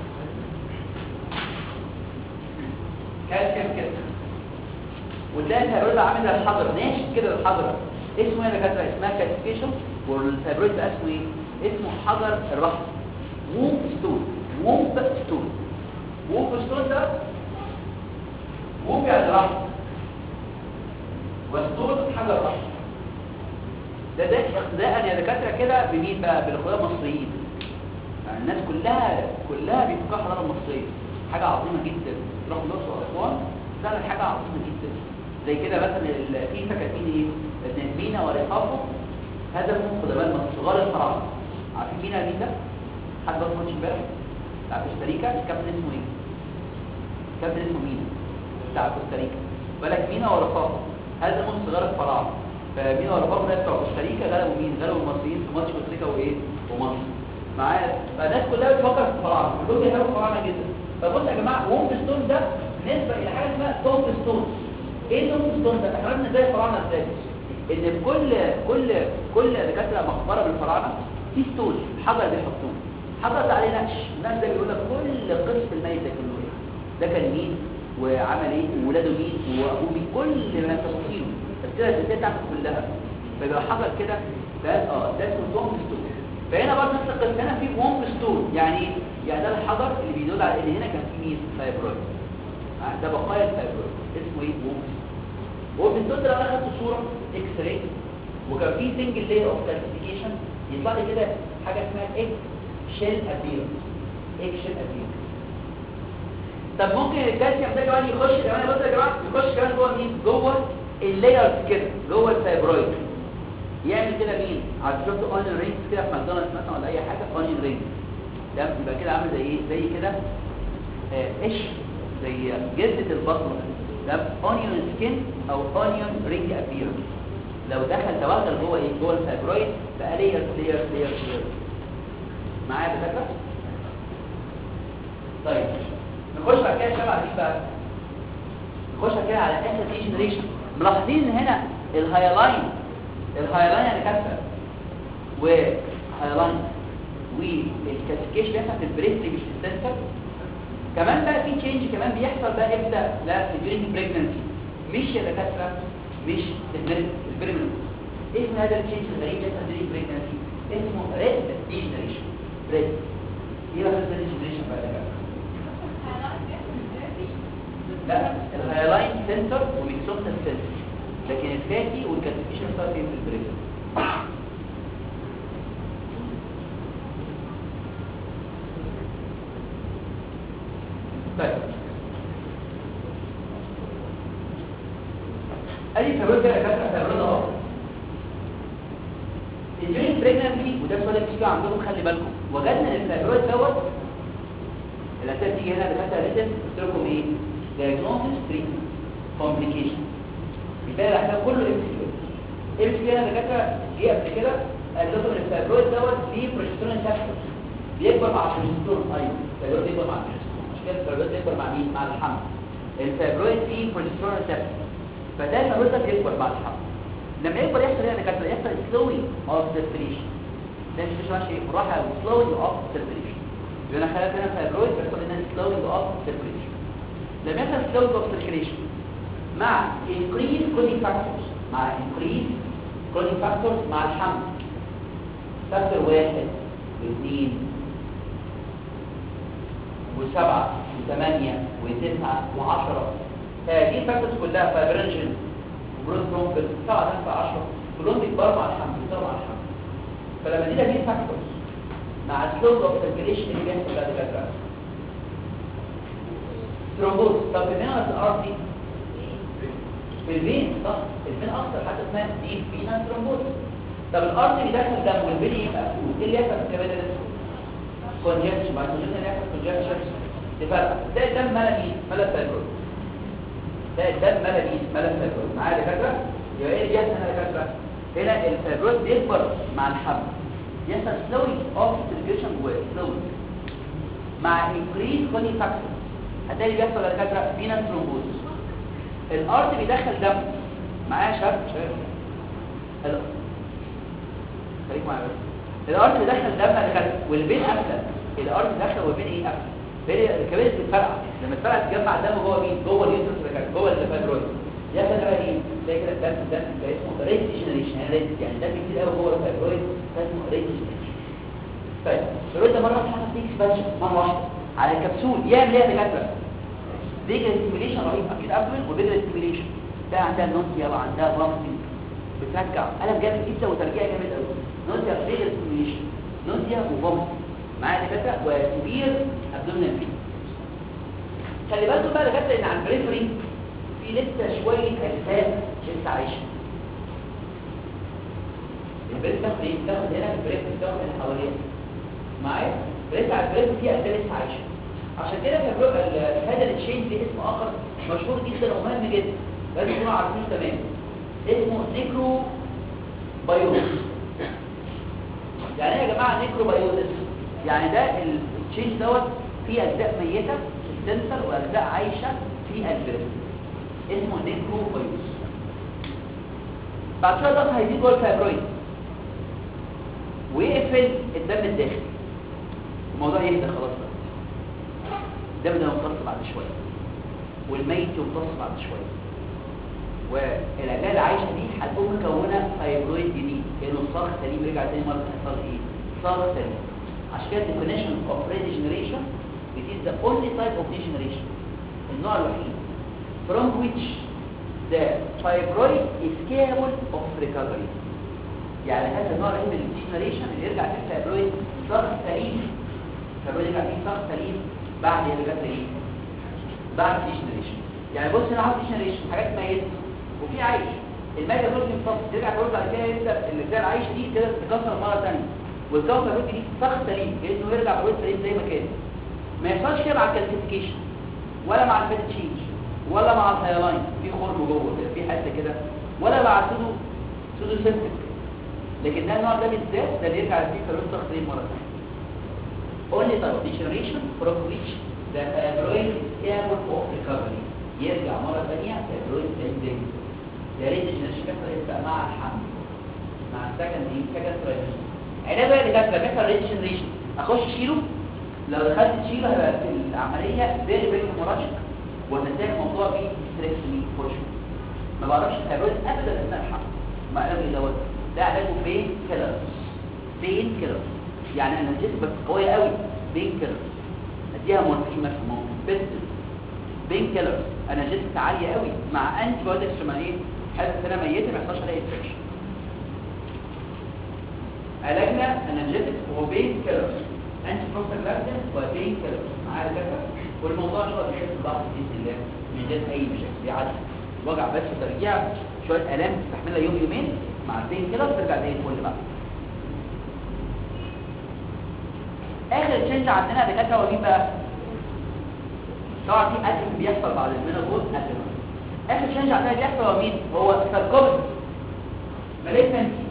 Speaker 1: كالسيوم كده وتلاقي الفابرويد عامل زي الحجر ناشف كده الحجره اسمه ايه يا دكاتره اسمها كالسيفيشن والفابرويد بقى اسمه ايه اسمه حجر الرحم وومب ستون وومب ستون وومب ستون ده وومب يعني رحم وستون حجر رحم ده ده اقتداء يا دكاتره كده بمين بقى بالاخوات المصريين يعني الناس كلها كلها بيفكروا حضاره المصريه حاجه عظيمه جدا تروح الاقصر واسوان فعلا حاجه عظيمه جدا زي كده مثلا في كاتبين ايه ان مينا ورقابه هدفهم قدماء مصر صغار الفراعنه عارفين مينا مين ده حد بس ماتش امبارح بتاع كوستاريكا الكابتن اسمه ايه الكابتن اسمه مينا بتاع كوستاريكا بالك مينا ورقابه هدفهم صغار الفراعنه فمينا ورقابه ده بتوع كوستاريكا غلبوا مين غلبوا المصريين في ماتش كوستاريكا وايه ومصر معايا فالناس كلها بتفكر في الفراعنه كلهم بيحبوا الفراعنه جدا فبصوا يا جماعه وومب ستون ده نسبه الى حاجه اسمها تومب ستون ايه تومب ستون ده احنا عرفنا ازاي الفراعنه ازاي ان في كل كل كل دكاتره مقبره بالفراعنه في ستون حجر بيحطوه حجر ده عليه نقش النقش ده بيقول لك كل قصه الميت ده كله ايه ده كان مين وعمل ايه وولاده مين وابوه مين كل ما تفاصيله السيره الذاتيه بتاعته كلها فيبقى حجر كده ده اه ده اسمه تومب ستون فهنا برضه نفس القصه هنا في وومب ستون يعني ايه يعني ده الحجر اللي بيدل على ان هنا كان في مين فايبرويد آه ده بقايا الفايبرويد اسمه ايه وومب وفي الدكتور انا خدت صوره اكس راي وكان في سنجل لاير اوف كلاسيفيكيشن يطلع لي كده حاجه اسمها اكس شيل ابيرنس اكس شيل ابيرنس طب ممكن الكالسيوم ده كمان يخش كمان بص يا جماعه يخش كمان جوه مين جوه اللايرز كده جوه الفايبرويد معايا ده بقايا الفايبرويد اسمه ايه وومب ستون يعمل كده مين على شفت اونيون رينجز كده في ماكدونالدز مثلا ولا اي حاجه اونيون رينجز ده يبقى كده عامل زي ايه زي كده آه، قش زي جلدة البصلة ده اونيون سكين او اونيون رينج ابيرنس لو دخل توغل جوه ايه جوه الفايبرويد بقى لير لير لير لير معايا يا دكاتره طيب نخش بعد كده شبع دي بقى نخش بعد كده على اسيد ديجنريشن ملاحظين ان هنا الهايلاين الهايلاين اللي كاتبه وهايلاين والكاسكيش بيحصل في البريستري مش في السنتر كمان بقى في تشينج كمان بيحصل بقى امتى لا في during pregnancy مش يا دكاتره مش في البريمنت اسم هذا التشينج الغريب بيحصل during pregnancy اسمه ريد ديجنريشن ريد ايه بقى ريد ديجنريشن بقى يا دكاتره لا الهايلاين سنتر وميكسومتال سنتر لكن الفاتي والكالسيفيشن صار فين في البريمنت طيب ادي فبرد كده كده فبرد اهو الجين بريجنانسي وده سؤال بتيجي عندكم خلي بالكم وجدنا ان الفبرويد دوت الاساس تيجي هنا بتاعت ريتن قلت لكم ايه diagnosis treatment complication يبقى احنا كله ام سي كيو ام سي كيو انا دكاتره جه قبل كده قال لكم ان الفبرويد دوت فيه بروجسترون كابسول بيكبر مع البروجسترون ايوه الفبرويد بيكبر مع البروجسترون كده الفبرويد بيكبر مع مين مع الحمل الفبرويد فيه بروجسترون كابسول فده الفبرويد ده بيكبر مع الحمل لما يكبر يحصل ايه يا دكاتره يحصل سلوينج اوف سيركيليشن ده مش مش ماشي بالراحه سلوينج اوف سيركيليشن يبقى انا خليت هنا فايبرويد بيحصل لنا سلوينج اوف سيركيليشن لما يحصل سلوينج اوف سيركيليشن مع increase coding factors مع increase coding factors مع الحمل فاكتور واحد واثنين وسبعة وثمانية وتسعة وعشرة هذه الفاكتورز كلها فايبرنجن وبروز برومبل سبعة تسعة عشرة كلهم بيكبروا مع الحمل بيكبروا مع الحمل فلما دي دي فاكتورز مع السلوك اوف سيركيليشن اللي بيحصل بعد كده ثرومبوز طب فين الار دي في الفين صح الفين اكتر حاجه اسمها ديب فينا ثرومبوز طب الارض بيدخل دم والفين يبقى مقفول ايه اللي يحصل في الكبد ده كونجكشن بعد كونجكشن يحصل كونجكشن تفرق ده الدم ملا مين ملا الفايبرويد ده الدم ملا مين ملا الفايبرويد معايا يا دكاتره يبقى ايه اللي بيحصل هنا يا دكاتره هنا الفايبرويد بيكبر مع الحمل يحصل سلوينج اوف سيركيشن جواه سلوينج مع انكريز كوني فاكتور هتلاقي اللي بيحصل يا دكاتره فينا ثرومبوز الارض بيدخل دم معايا شاب شاب خليك معايا بس الارض بيدخل دم دخل والبين قافله الارض داخله والبين ايه قافله بين الكبد بتفرقع لما الفرقع تجمع الدم جوه مين جوه اليوترس اللي كان جوه الفايبرويد يحصل بقى ايه تلاقي كده الدم الدم ده اسمه ريت جنريشن يعني ريت يعني دم كتير قوي جوه الفايبرويد ده اسمه ريت جنريشن طيب الفايبرويد ده مره حصل فيه اكسبانشن مره واحده على الكبسول يعمل ايه يا دكاتره بيجري ستيميليشن رهيب اكيد ابدن وبيجري ستيميليشن ده عندها نوتيا وعندها بلانتنج بترجع الم جامد جدا وترجيع جامد قوي نوتيا بيجري ستيميليشن نوتيا وفومت معايا دكاتره وكبير ابدومينال فين خلي بالكم بقى دكاتره ان على البريفري في لسه شويه اجزاء لسه عايشه البريف تاخد ايه تاخد هنا في البريف تاخد هنا حواليها معايا بريف على البريف في اجزاء لسه عايشه عشان كده هذا التشين ليه اسم اخر مشهور جدا ومهم جدا لازم تكونوا عارفين تمام اسمه نيكرو بايوز يعني ايه يا جماعه نيكرو بايوز يعني ده التشين دوت فيه اجزاء ميته في السنتر واجزاء عايشه في البريد اسمه نيكرو بايوز بعد شويه ده هيزيد جوه الفايبرويد ويقفل الدم الداخلي الموضوع يهدى خلاص بقى الدم ده يمتص بعد شويه والميت يمتص بعد شويه والعجله العايشه دي هتكون مكونه فايبرويد جديد كانه صاغ سليم رجع تاني مره هيحصل ايه صاغ سليم عشان كده definition of regeneration it is the only type of degeneration النوع الوحيد from which the fibroid is capable of recovery يعني هذا النوع الوحيد من الديجنريشن اللي يرجع فيه الفايبرويد صاغ سليم الفايبرويد يرجع فيه صاغ سليم بعد يرجع ايه بعد ديجنريشن يعني بص انا عاوز ديجنريشن حاجات ميته وفي عايش الماده بروتين امتص ترجع ترد على كده انت اللي كان عايش دي كده تتكسر مره ثانيه والكسر بروتين دي فخ سليم كانه يرجع بروتين سليم زي ما كان ما يحصلش كده مع الكالسيفيكيشن ولا مع الفات تشينج ولا مع الهايلاين في خرم جوه كده في حته كده ولا مع سودو سودو سيستم لكن ده النوع ده بالذات ده اللي يرجع فيه كالوري تخطيط مره ثانيه قول لي طيب ديجنريشن فروم ويتش ذا فايبرويد كابل اوف ريكفري يرجع مره ثانيه فايبرويد اندنج يا ريت ديجنريشن كسر يبقى مع الحمل مع السكند دي سكند ترايمستر علاج بقى اللي كانت كسر ريجنريشن اخش اشيله لو دخلت تشيله هيبقى في العمليه فيري فيري هيموراجيك والنتائج الموضوع فيه ستريكسلي فورشن ما بعرفش الفايبرويد ابدا اثناء الحمل مع علاج دوت ده علاجه بين كيلرز بين كيلرز يعني انا جيت بس قويه قوي بين كيلرز اديها مورفين مثلا ممكن بيستل بين كيلرز انا جيت عاليه قوي مع انتي بايوتكس عشان ايه حاسس ان انا ميته ما يحصلش عليا انفكشن علاجنا انرجيتكس هو بين كيلرز انتي بروستاجلاندين وبين كيلرز معايا كده والموضوع ان شاء الله بيحس بعض باذن الله من غير اي مشاكل بيعدي وجع بس ترجيع شويه الام تستحملها يوم يومين مع البين كيلرز ترجع زي الفل بقى اخر تشينج عندنا دكاتره هو مين بقى طبعا في اتم بيحصل بعد المينوبوز اتم اخر تشينج عندنا بيحصل هو مين هو ساركوبس مالجنسي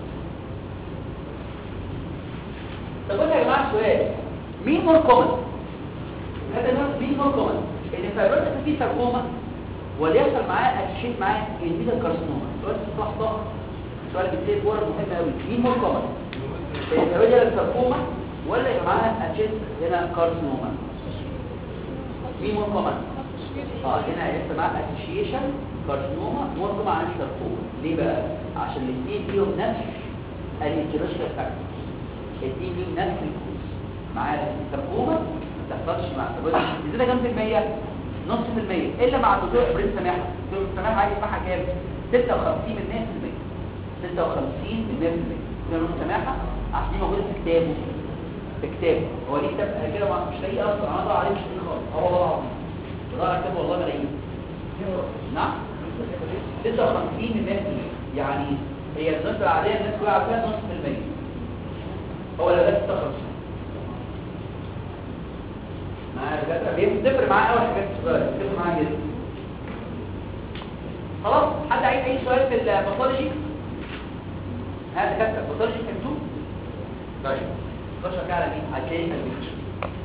Speaker 1: طب بصوا يا جماعه سؤال مين مور كومن هذا النوع مين مور كومن اللي فايبروز فيه ساركوما ولا يحصل معاه اتشيت معاه الميدا كارسينوما سؤال صح صح سؤال بيتسال ورا مهم قوي مين مور كومن الفايبروز ساركوما ولا يبقى معاها اتشيت هنا كارسينوما مين مور كومن اه هنا هيحصل معاها اتشيشن كارسينوما مور كومن عن الساركوما ليه بقى عشان الاثنين فيهم نفس الانترناشونال فاكتور الاثنين ليهم نفس الكوز معايا الساركوما ما تحصلش مع الفايبروز زياده كام في المية نص في المية الا مع الدكتور ابراهيم سماحه الدكتور سماحه عايز يسمعها كام 56 من 100% 56 من 100% كده نص سماحه عشان دي موجوده في كتابه في كتابه هو ليه كتاب كده مش لاقيه اصلا انا ضاع عليه مش لاقيه خالص اه والله العظيم ضاع على كتابه والله ما لاقيه نعم 56 من 100% يعني هي النسبه العاديه الناس كلها عارفاها نص في المية هو لا ده 56 معايا الدكاتره بتفرق معاه قوي حاجات صغيره بتفرق معاه جدا خلاص حد عايز اي سؤال في الباثولوجي ها دكاتره الباثولوجي فهمتوه طيب خش على مين على الكلينيكال بيكتشر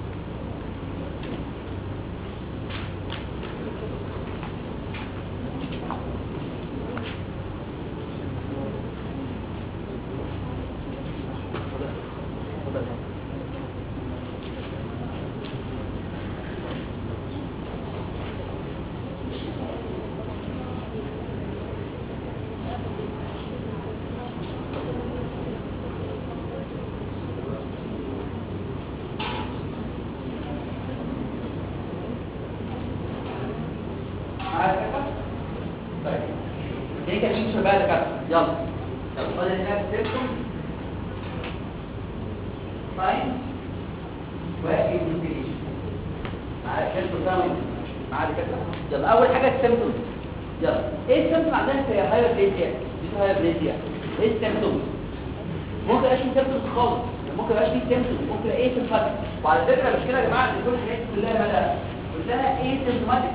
Speaker 1: وعلى فكره المشكله يا جماعه ان كل الحاجات دي كلها مالها كلها ايه سيمبتوماتيك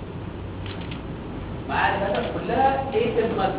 Speaker 1: معايا الدكاتره كلها ايه سيمبتوماتيك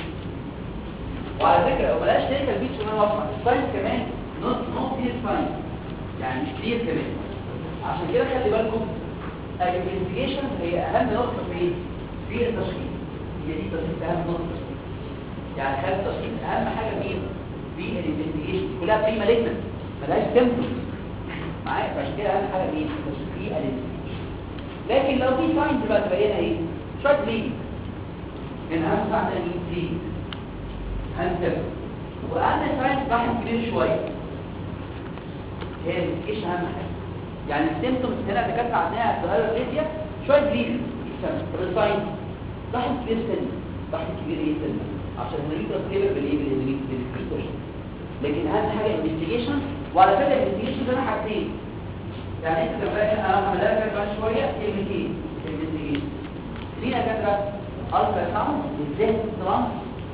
Speaker 1: وعلى فكره لو بلاش كلينيكال بيتش وانا واضحه الساينس كمان نوت نوت كلير ساينس يعني مش كلير كمان عشان كده خلي بالكم الانفستيجيشن هي اهم نقطه في في التشخيص هي دي تشخيص اهم نقطه يعني خلي التشخيص اهم حاجه مين في الانفستيجيشن كلها بري مالجنت ملهاش سيمبتومز معايا فعشان كده اهم حاجه مين في الانفستيجيشن لكن لو في ساينز بقى تبين ايه شويه بليدنج من اهم واحده مين بليدنج هنسب واهم ساينز راح كبير شويه هي الانفستيجيشن اهم حاجه يعني السيمبتومز هنا اللي كانت عندها ظاهره ليديا شويه بليدنج طب الساينز راح كبير سن راح كبير ايه سن عشان الريتر كبير بالايه بالانفستيجيشن لكن اهم حاجه الانفستيجيشن وعلى فكره الانفستيجيشن ده حاجتين يعني انت لما انا هعملها لك بعد شويه كلمتين الانفستيجيشن لينا كده الترا ساوند بالذات ترانس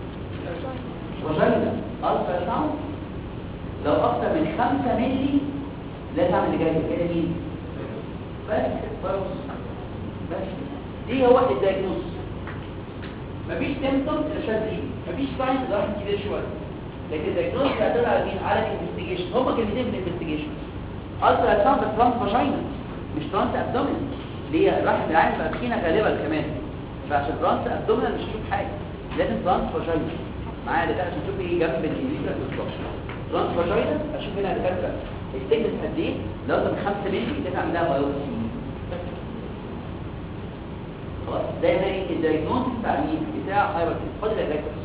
Speaker 1: وجنة الترا ساوند لو اكتر من 5 مللي لازم اعمل اللي جاي كده مين بس بس بس دي هو الدايجنوز مفيش سيمبتومز ارشاد ليه مفيش ساينس ده واحد كبير شويه لكن الدايجنوز بيعتمد على مين على الانفستيجيشن هما كلمتين من الانفستيجيشن الترا ساوند ترانس فاجينا مش ترانس ابدومين اللي هي الرحم العام بقى فينا غالبا كمان فعشان ترانس ابدومين مش هتشوف حاجه لازم ترانس فاجينا معايا ده عشان تشوف ايه جنب الانفستيجيشن بالظبط ترانس فاجينا اشوف هنا الدكاتره التكنس قد ايه لو ده 5 مللي ده اعمل لها بايوبسي خلاص ده هنا الدايجنوز بتاع مين بتاع هايبر خد العلاج بس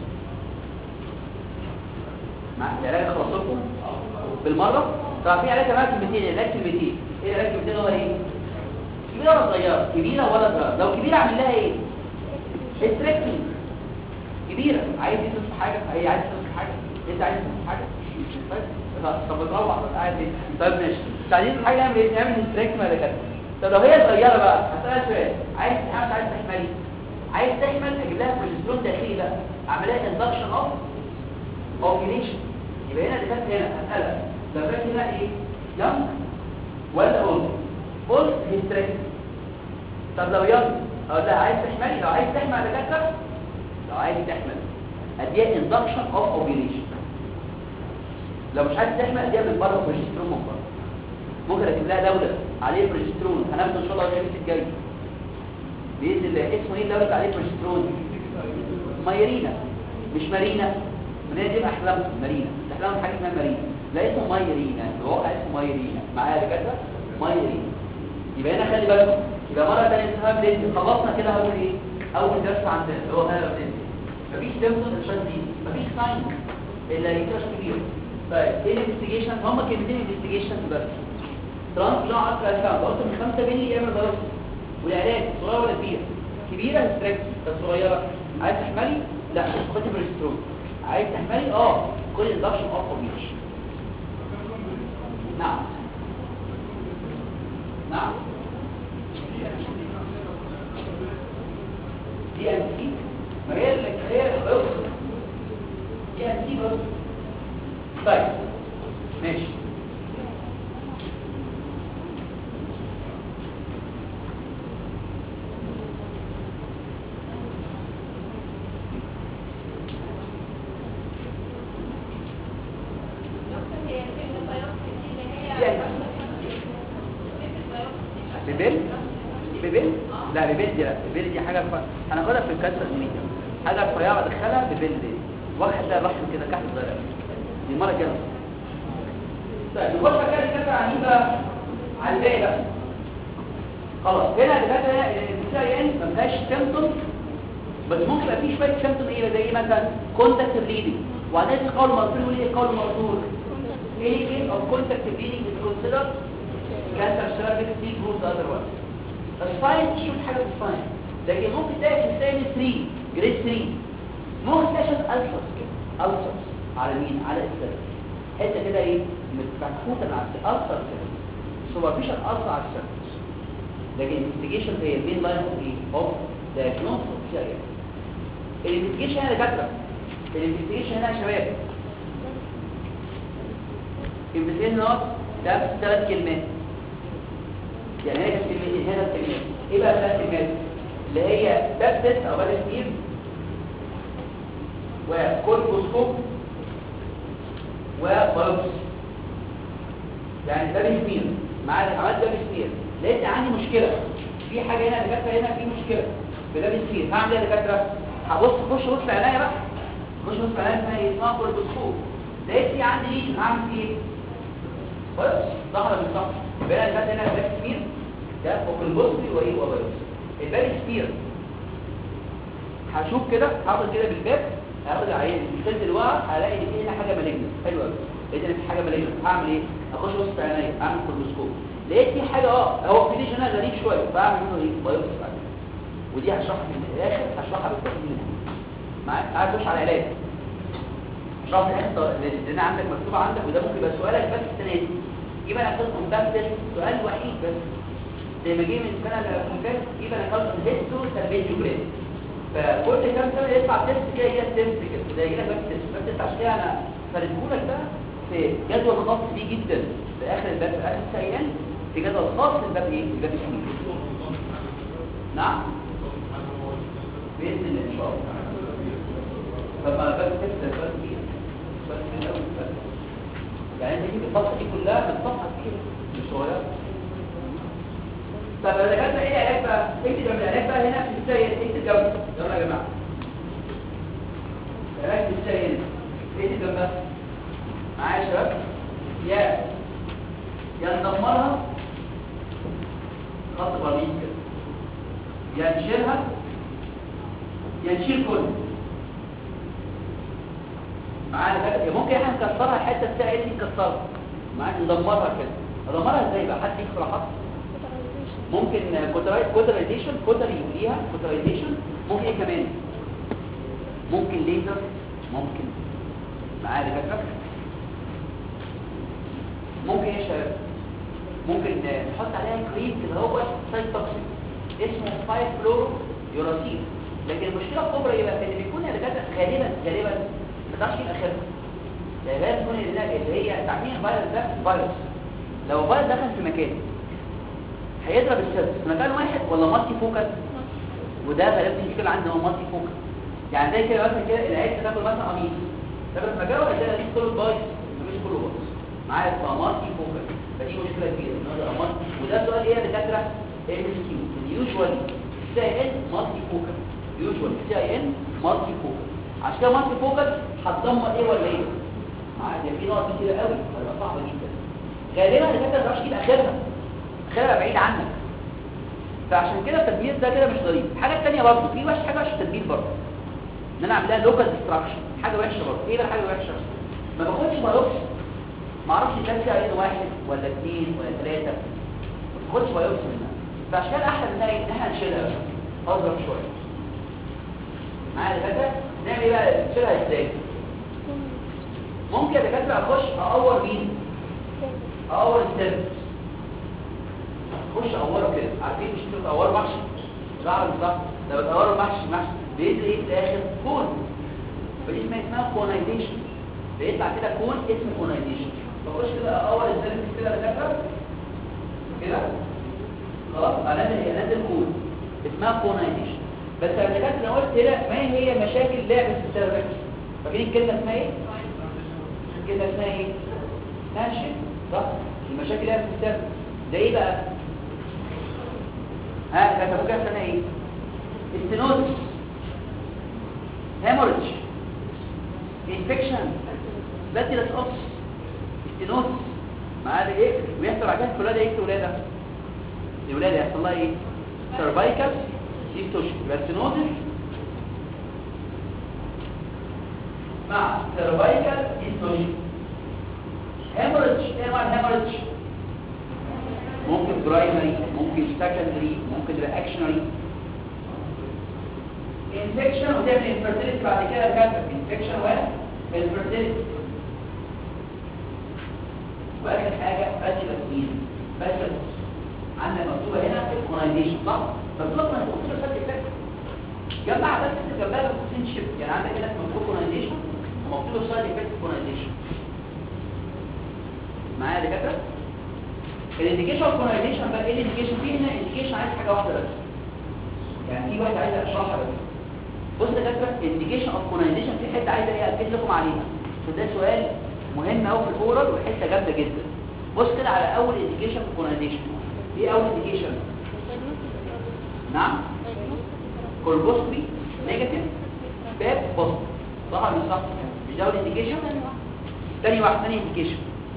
Speaker 1: مع العلاج خلاص لكم بالمره طبعا في علاج كمان كلمتين علاج كلمتين ايه العلاج كلمتين هو ايه كبيره ولا صغيره كبيره ولا صغيره لو كبيره اعمل لها ايه استريكتنج كبيره عايز تصف حاجه هي عايز تصف حاجه انت عايز تصف حاجه طب بتروح قاعد ايه طيب ماشي مش عايزين حاجه نعمل ايه نعمل استريكت ولا كده طب لو هي صغيره بقى هسالها سؤال عايز تحمل عايز تحملي عايز تحمل اجيب لها بروجسترون داخلي بقى اعمل لها اندكشن اوف اوفيليشن يبقى هنا اللي فات هنا هسالها لو فات هنا ايه يونج ولا اولد اولد هيستريكت طب لو يونج اقول لها عايز تحملي لو عايز تحمل على دكاتره لو عايز تحمل اديها اندكشن اوف اوفيليشن لو مش عايز تحمل اديها من بره بروجسترون من بره ممكن اجيب لها دوله عليه بروجسترون هناخده ان شاء الله الخميس الجاي باذن الله اسمه ايه الدوله عليه بروجسترون مايرينا مش مارينا من دي احلامهم مارينا احلامهم حاجه اسمها مارينا لا اسمه مايرينا الواقع اسمه مايرينا معايا دكاتره مايرينا يبقى هنا خلي بالكم يبقى مره ثانيه اسمها بليند خلصنا كده هقول ايه اول درس عندنا اللي هو هذا بليند مفيش سيمبتوم ارشاد دي مفيش ساين الا يكرش كبير طيب ايه الانفستيجيشن هم كلمتين انفستيجيشن بس ترانس جون عصر الاسلام قلت من 5 مللي يعمل ضرس والعلاج صغيره ولا كبيره كبيره ستريكت بس صغيره عايز تحملي لا خدي بريسترون عايز تحملي اه خدي اندكشن اوف اوبيش نعم نعم دي ان سي ما هي اللي هي دي ان سي بس طيب ماشي ببل ببل لا ببل دي لا ببل دي حاجه ف... هناخدها في الكسر الميديا حاجه رفيعه ادخلها ببل دي واحد ده رحم كده كحل صغير دي مره كده طيب نخش بقى كده الكسر عن ايه بقى على الباقي بقى خلاص هنا دكاتره هنا الانفصال يعني ما فيهاش سيمبتوم بس ممكن يبقى في شويه سيمبتوم ايه زي ايه مثلا كونتاكت بليدنج وبعدين في قول مرسول يقول ايه قول مرسول any case of contact bleeding is considered cancer cervix C group otherwise الساين تشوف حاجه في الساين لكن ممكن تلاقي في الساين 3 جريد 3 ممكن تلاقي شويه السرز كده السرز على مين على السيرفس حته كده ايه متفكوته مع السيرفس سوبرفيشال السر على السيرفس لكن الانفستيجيشن هي المين لاين اوف ايه اوف دايجنوز اوف سيريا الانفستيجيشن هنا دكاتره الانفستيجيشن هنا يا شباب الانفستيجيشن هنا ده ثلاث كلمات يعني هنا كلمتين هنا كلمات ايه بقى ثلاث كلمات اللي هي بابتس او بالستير وكولكوسكوب وبايوبسي يعني ده بيسمير معاك عملت ده بيسمير لقيت عندي مشكله في حاجه هنا دكاتره هنا في مشكله في ده بيسمير هعمل ايه يا دكاتره هبص خش بص في عينيا بقى خش بص في عينيا اسمها ايه اسمها كولكوسكوب لقيت في عندي ليجن هعمل فيه ايه بس ظهر من صح بقى الفات هنا باك سبير ده فوق البصري وايه وبايوبسي الباك سبير هشوف كده هاخد كده بالباب هاخد العين السد الوعى هلاقي ان في هنا حاجه مالجنه حلوه قوي لقيت ان في حاجه مالجنه هعمل ايه اخش بص في عينيا اعمل كولوسكوب لقيت في حاجه اه هو في ليش هنا غريب شويه بعمل منه ايه بايوبسي بعد ودي هشرحها في الاخر هشرحها بالتفصيل معاك عايز اخش على العلاج هشرح في الاخر لان عندك مكتوب عندك وده ممكن يبقى سؤالك بس السنه دي يبقى انا اخدكم بس سؤال وحيد بس زي ما جه من السنه اللي فاتت يبقى انا اخدكم هيستو سيرفيجيوجرام فكل كام سنه يطلع تيست كده يجي تيست كده ده يجي لك بس تيست بس انت عشان كده انا فريتهولك ده في جدول خاص بيه جدا في اخر الباب في اخر السيان في جدول خاص للباب ايه الباب السمين نعم باذن الله ان شاء الله طب ما باب تيست ده سؤال كبير سؤال كبير قوي يعني انت تجيب الصفحه دي كلها من صفحه كبيره مش صغيره طب اذا كان ايه العلاج بقى اكتب جنب العلاج بقى هنا في السيد اكتب جنب يلا يا جماعه علاج في السيد اكتب جنبها معايا يا شباب يا يا ندمرها خط برميل كده يا نشيلها يا نشيل كله معانا كده ممكن احنا نكسرها الحته بتاعتي دي نكسرها معانا ندمرها كده ندمرها ازاي بقى حد يجي اقتراحات ممكن كوترايزيشن كوتري ليها كوترايزيشن ممكن ايه كمان ممكن ليزر ممكن معايا دكاتره ممكن ايه يا شباب ممكن نحط عليها كريم كده هو سايتوكسين اسمه 5 فلورو يوراسيل لكن المشكله الكبرى ايه بقى اللي بيكون يا دكاتره غالبا غالبا ما تعرفش ايه اخرها غالبا تكون اللي هي تعميم الفيروس ده فيروس لو فيروس دخل في مكان هيضرب السيرفس في مكان واحد ولا مالتي فوكس وده غالبا المشكله عندنا هو مالتي فوكس يعني زي كده مثلا كده العيال تاكل مثلا قميص تاكل في مكان ولا ده كله بايظ مش كله بايظ معايا اسمها مالتي فوكس فدي مشكله كبيره ان هو مالتي وده سؤال ايه يا دكاتره ام اس كيو اليوجوالي سي ان مالتي فوكس يوجوالي سي ان مالتي فوكس عشان كده مالتي فوكس هتدمر ايه ولا ايه معايا في نقط كتير قوي هتبقى صعبه جدا غالبا الدكاتره ما تعرفش تجيب اخرها خليها بعيد عنك فعشان كده التدمير ده كده مش ظريف الحاجه الثانيه برضه في وحش حاجه وحشه التدمير برضه ان انا اعملها لوكال ديستراكشن حاجه وحشه برضه ايه بقى الحاجه الوحشه ما باخدش بايوبسي ما اعرفش كان فيها عين واحد ولا اثنين ولا ثلاثه ما باخدش بايوبسي منها فعشان كده احسن ان ان احنا نشيلها بقى اضرب شويه معايا يا دكاتره نعمل ايه بقى نشيلها ازاي ممكن يا دكاتره اخش اقور مين اقور السيرفس خش اوره كده عارفين مش انتوا بتقوروا محشي صح ولا صح لو بتقوروا محشي محشي بيدي ايه في الاخر كون فدي اسمها اسمها كونايزيشن بيطلع كده كون اسمه كونايزيشن بخش كده اقور السيرفس كده لفكره كده خلاص انزل انزل كون اسمها كونايزيشن بس انا كانت انا قلت لا ما هي مشاكل لعبه السيرفكس فاكرين الكلمه اسمها ايه الكلمه اسمها ايه ماشي صح المشاكل لعبه السيرفكس ده ايه بقى ها كانت ممكن سنه ايه استنوزس هيموريدج انفكشن باتيلس اوبس استنوزس معاه ده ايه ويحصل عجلة في الولاده ايه في الولاده الولاده يحصل لها ايه سيرفايكال ديستوشن يبقى استنوزس مع سيرفايكال ديستوشن هيموريدج ايه انواع الهيموريدج ممكن برايمري ممكن سكندري ممكن رياكشنري انفكشن وتعمل انفيرتيليتي بعد كده كاتب انفكشن والانفيرتيليتي واخر حاجه باتشلس مين باتشلس عندنا مكتوبه هنا الكونايزيشن صح مكتوبه من الدكتور فاتح فاتح جمع بس جنبها بالكوسين شيب يعني عندك هنا مكتوب كونايزيشن ومكتوب سايد افكت كونايزيشن معايا يا دكاتره الانديكيشن اوف كونايزيشن بقى ايه الانديكيشن في هنا انديكيشن عايز حاجه واحده بس يعني في واحد عايز اشرحها بس بص يا دكاتره الانديكيشن اوف كونايزيشن في حته عايز ايه اكد لكم عليها فده سؤال مهم قوي في الاورال وحته جامده جدا بص كده على اول انديكيشن في كونايزيشن ايه اول انديكيشن نعم كولبوسكري نيجاتيف باب بوزيتيف صح ولا مش صح مش ده اول انديكيشن تاني واحد تاني انديكيشن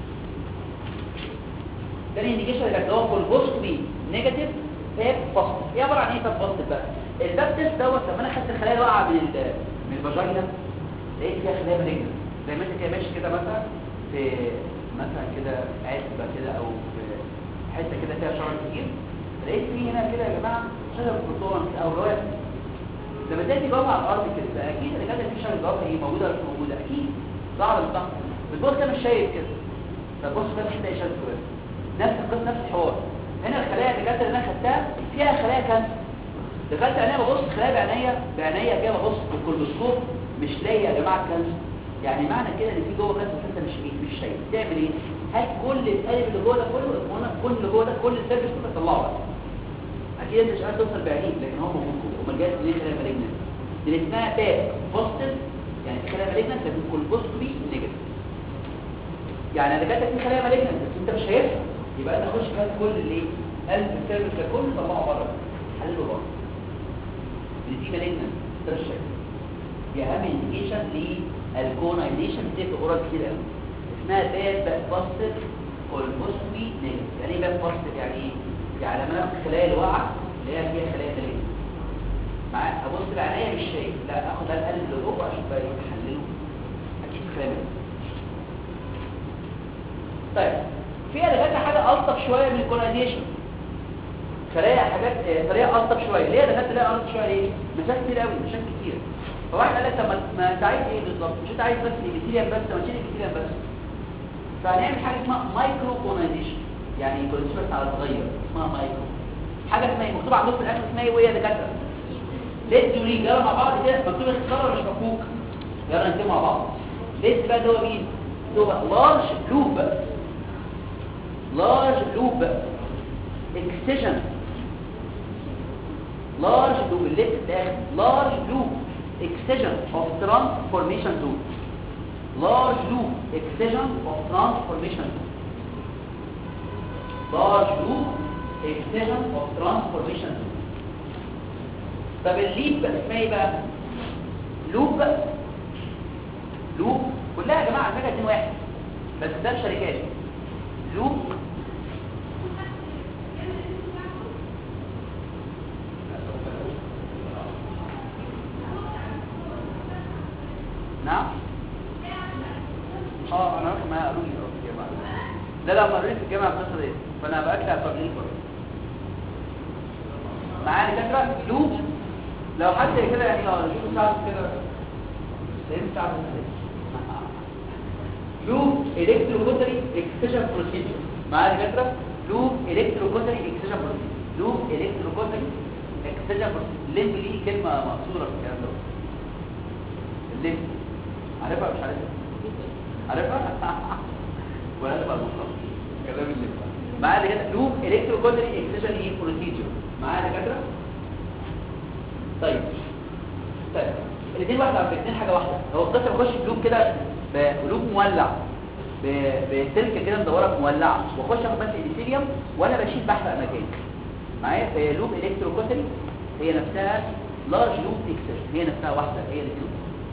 Speaker 1: تاني انديكيشن اللي هو كولبوسكري نيجاتيف باب بوزيتيف ايه عباره عن ايه باب بوزيتيف بقى الباب تيست دوت لما انا خدت الخلايا الواقعه من ال من الفاجينا لقيت فيها خلايا مالجنت زي ما انت كده ماشي كده مثلا في مثلا كده عتبه كده او في حته كده فيها شجر كتير لقيت في هنا كده يا جماعه شجر برتقال او رواسب لما تلاقي جوه على الارض كده بقى اكيد اللي كانت في شجر جوه هي موجوده ولا مش موجوده اكيد صح ولا صح بتبص كده مش شايف كده فتبص كده مش تلاقي شجر كويس نفس القصه نفس الحوار هنا الخلايا اللي جت اللي انا خدتها فيها خلايا كانسر دخلت عينيا ببص خلايا بعينيا بعينيا كده ببص بالكولوسكوب مش لاقي يا جماعه كانسر يعني معنى كده ان في جوه كانسر انت مش ايه مش شايف تعمل ايه هات كل القلب اللي جوه ده كله وانا كل اللي جوه ده كل السيرفيس كله طلعه بقى اكيد انت مش قادر توصل بعينيك لكن هو موجود جوه امال جاي ليه خلايا مالجنت دي اللي اسمها باب بوزيتيف يعني خلايا مالجنت لكن كولبوسكوبي نيجاتيف يعني انا جاتك في خلايا مالجنت بس انت مش شايفها يبقى انت خش هات كل اللي قلب السيرفيس ده كله طلعه بره حلله بره دي دي مالجنت انت مش شايفها دي اهم انديكيشن للكونايزيشن دي في اورال كتير قوي اسمها باب بوزيتيف كولبوسكوبي نيجاتيف يعني ايه باب بوزيتيف يعني ايه يعني لما اخد الخلايا اللي واقعه اللي هي فيها خلايا مالجنت معايا ابص بعينيا مش شايف لا اخد القلب اللي جوه اشوف بقى ايه احلله اكيد خلايا مالجنت طيب في دكاتره حاجه الطف شويه من الكولونيزيشن خلايا حاجات آه، طريقه الطف شويه ليه دكاتره لا الطف شويه ليه مسافه كتير قوي مشاكل كتير فواحد قال لك طب ما- ما انت عايز ايه بالظبط مش انت عايز بس الابيثيليوم بس ما تشيل الابيثيليوم بس فهنعمل حاجه اسمها مايكرو كولونيزيشن يعني كولونيزيشن بس على صغير اسمها مايكرو حاجه اسمها ايه مكتوب عندكم في الاخر اسمها ايه وهي يا دكاتره ليد يوري يلا مع بعض كده مكتوب اختصار ولا مش مفهوم يلا نكتب مع بعض ليد بقى ده هو مين ده هو لارج لوب large loop excision large loop اللي ده large loop excision of transformation zone large loop excision of transformation zone large loop excision of transformation zone طب الليب اسمها ايه بقى لوب لوب كلها يا جماعه على فكره اتنين واحد بس ده شركات لوب نعم اه انا عارف ما قالوا لي في الجامعه لا لا ما قالوا لي في الجامعه القصه دي فانا باكد على التبليغ برضه معايا دكاتره لوب لو حد كده يعني اه شوف ساعه كده سيم ساعه لوب الكتروكوتري اكسجن بروسيجر معايا دكاتره لوب الكتروكوتري اكسجن بروسيجر لوب الكتروكوتري اكسجن بروسيجر ليمب ليه كلمه مقصوره في الكلام ده الليمب عارفها مش عارفها عارفها ولا تبقى مصطفى كلام الليمب معايا دكاتره لوب الكتروكوتري اكسجن ايه بروسيجر معايا دكاتره طيب طيب الاثنين واحده على فكره الاثنين حاجه واحده هو القصه بخش بلوب كده بقلوب مولع ب- بسلكه كده مدوره مولعه واخش اخد بس الابيثيليوم وانا بشيل بحرق مكان معايا فهي لوب الكتروكوتري هي نفسها لارج لوب اكسجن هي نفسها واحده هي الاثنين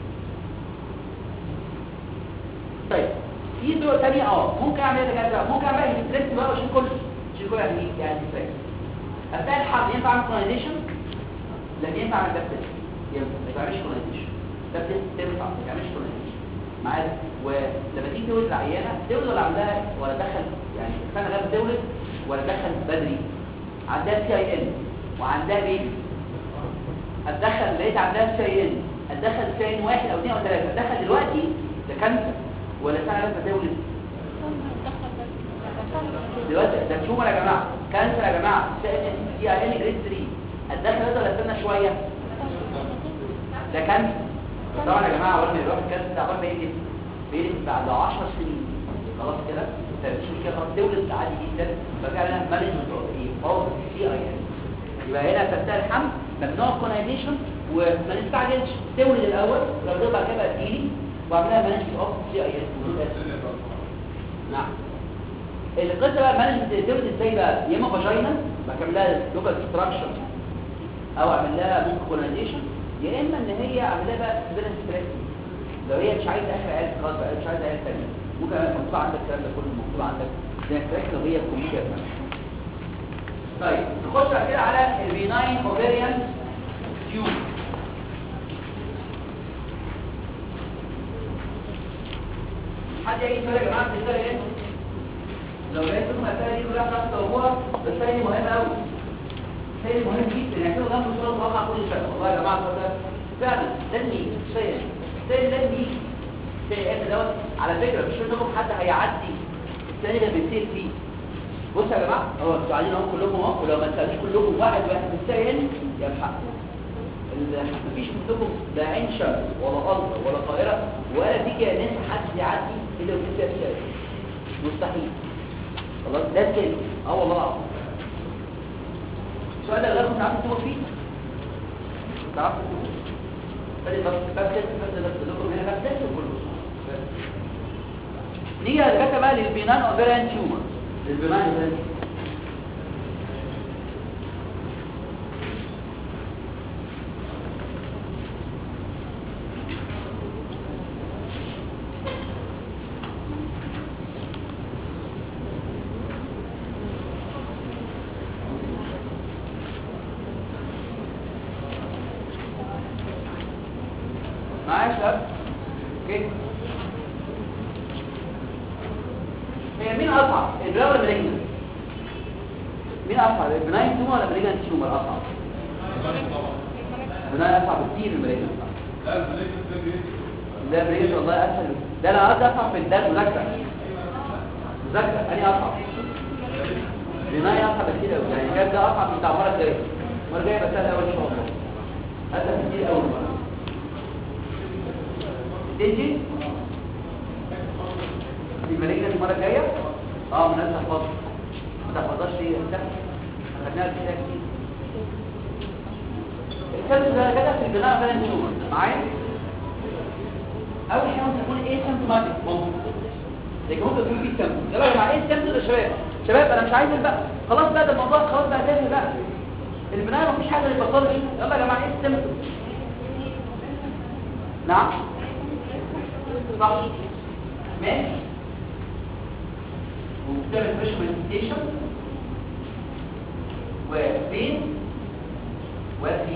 Speaker 1: طيب في طرق ثانيه اه ممكن اعمل ايه يا دكاتره ممكن اعمل هيستريكت بقى واشيل كله اشيل كله يعني ايه يعني هيستريكت اثناء الحمل ينفع اعمل كولونيزيشن لكن ينفع اعمل بابتس ينفع ما تعملش كولونيزيشن بابتس تنفع ما تعملش كولونيزيشن معايا ولما تيجي تولد العيانه تولد ولا عندها ولا دخل يعني سنه غير تولد ولا دخل بدري عندها سي اي ان وعندها بيبي هتدخل لقيت عندها سي اي ان هتدخل سي اي ان واحد او اثنين او ثلاثه هتدخل دلوقتي ده كانسر ولا سنه غير تولد دلوقتي ده تشوفوا يا جماعه كانسر يا جماعه سي اي ان جريد 3 هتدخل ده ولا استنى شويه ده كانسر طبعا يا جماعه اول ما يروح الكانسر ده اول ما يجي بيجي بعد 10 سنين خلاص كده مفيش مشكله خلاص تولد عادي جدا ففعلا مانجمنت اوف ايه اوف سي اي ان يبقى هنا في اثناء الحمل ممنوع كونايزيشن وما نستعجلش تولد الاول لو تقدر بعد كده بقى تجيلي واعملها مانجمنت اوف سي اي ان نعم القصه بقى مانجمنت تولد ازاي بقى يا اما فاجينا بعمل لها لوكال ستراكشر او اعمل لها ممكن كولونيزيشن يا اما ان هي اعمل لها بقى سيزيريان ستريس لو هي مش عايزه اخر عيال خلاص بقى مش عايزه عيال ثانيه ممكن مكتوب عندك الكلام ده كله مكتوب عندك سيزيريان ستريس لو هي كوميديا طيب نخش بعد كده على البيناين اوفيريان تيوب حد يجي يقول يا جماعه الرساله ايه لو لقيتكم الرساله دي كلها بتاعت توبوها الرساله دي مهمه قوي الرساله دي مهمه جدا يعني كده جنب صوره واقع كل شويه والله يا جماعه الرساله فعلا لازم يجي شيء الرساله لازم يجي شيء ايه دوت على فكره مش منكم حد هيعدي الثاني ده بيصير فيه بصوا يا جماعه هو انتوا قاعدين اهو كلكم اهو ولو ما تسالوش كلكم واحد واحد في السائل يا بحق مفيش منكم لا عين شمس ولا ارض ولا طائره ولا تيجي يا ناس حد يعدي الا وفي فيها السائل مستحيل خلاص ده السائل اه والله العظيم السؤال ده غيركم تعرفوا تقول فيه تعرفوا تقول فدي بس بس بس بس لكم هنا بس كله نيجي على كده بقى للبنان اوفيريان تيومر للبنان اوفيريان معايا يا شباب اوكي هي مين اصعب البناء ولا المالجنت مين اصعب البناين تومر ولا المالجنت تومر اصعب البناء اصعب كتير من المالجنت لا المالجنت والله اسهل ده انا قصدي اصعب في الدم مذاكره مذاكره اني اصعب البناء اصعب كتير قوي يعني كان ده اصعب من بتاع المره الجايه المره الجايه بس انا اول ان شاء الله اسهل كتير قوي تيجي في مالجنة المرة الجاية اه من نفس الفضل ما تحفظهاش ليه انت خدناها كده كتير الكلام ده كده في البناء بين النور معايا اول حاجه تكون ايه سيمبتوماتيك ممكن لكن ممكن يكون في سيمبتوم يلا يا جماعه ايه السيمبتوم يا شباب شباب انا مش عايز بقى خلاص بقى ده الموضوع خلاص بقى تاني بقى البناء مفيش حاجه يبطل يلا يا جماعه ايه السيمبتوم نعم صح ماشي وبتعمل بريشر مانيفستيشن وبين وفي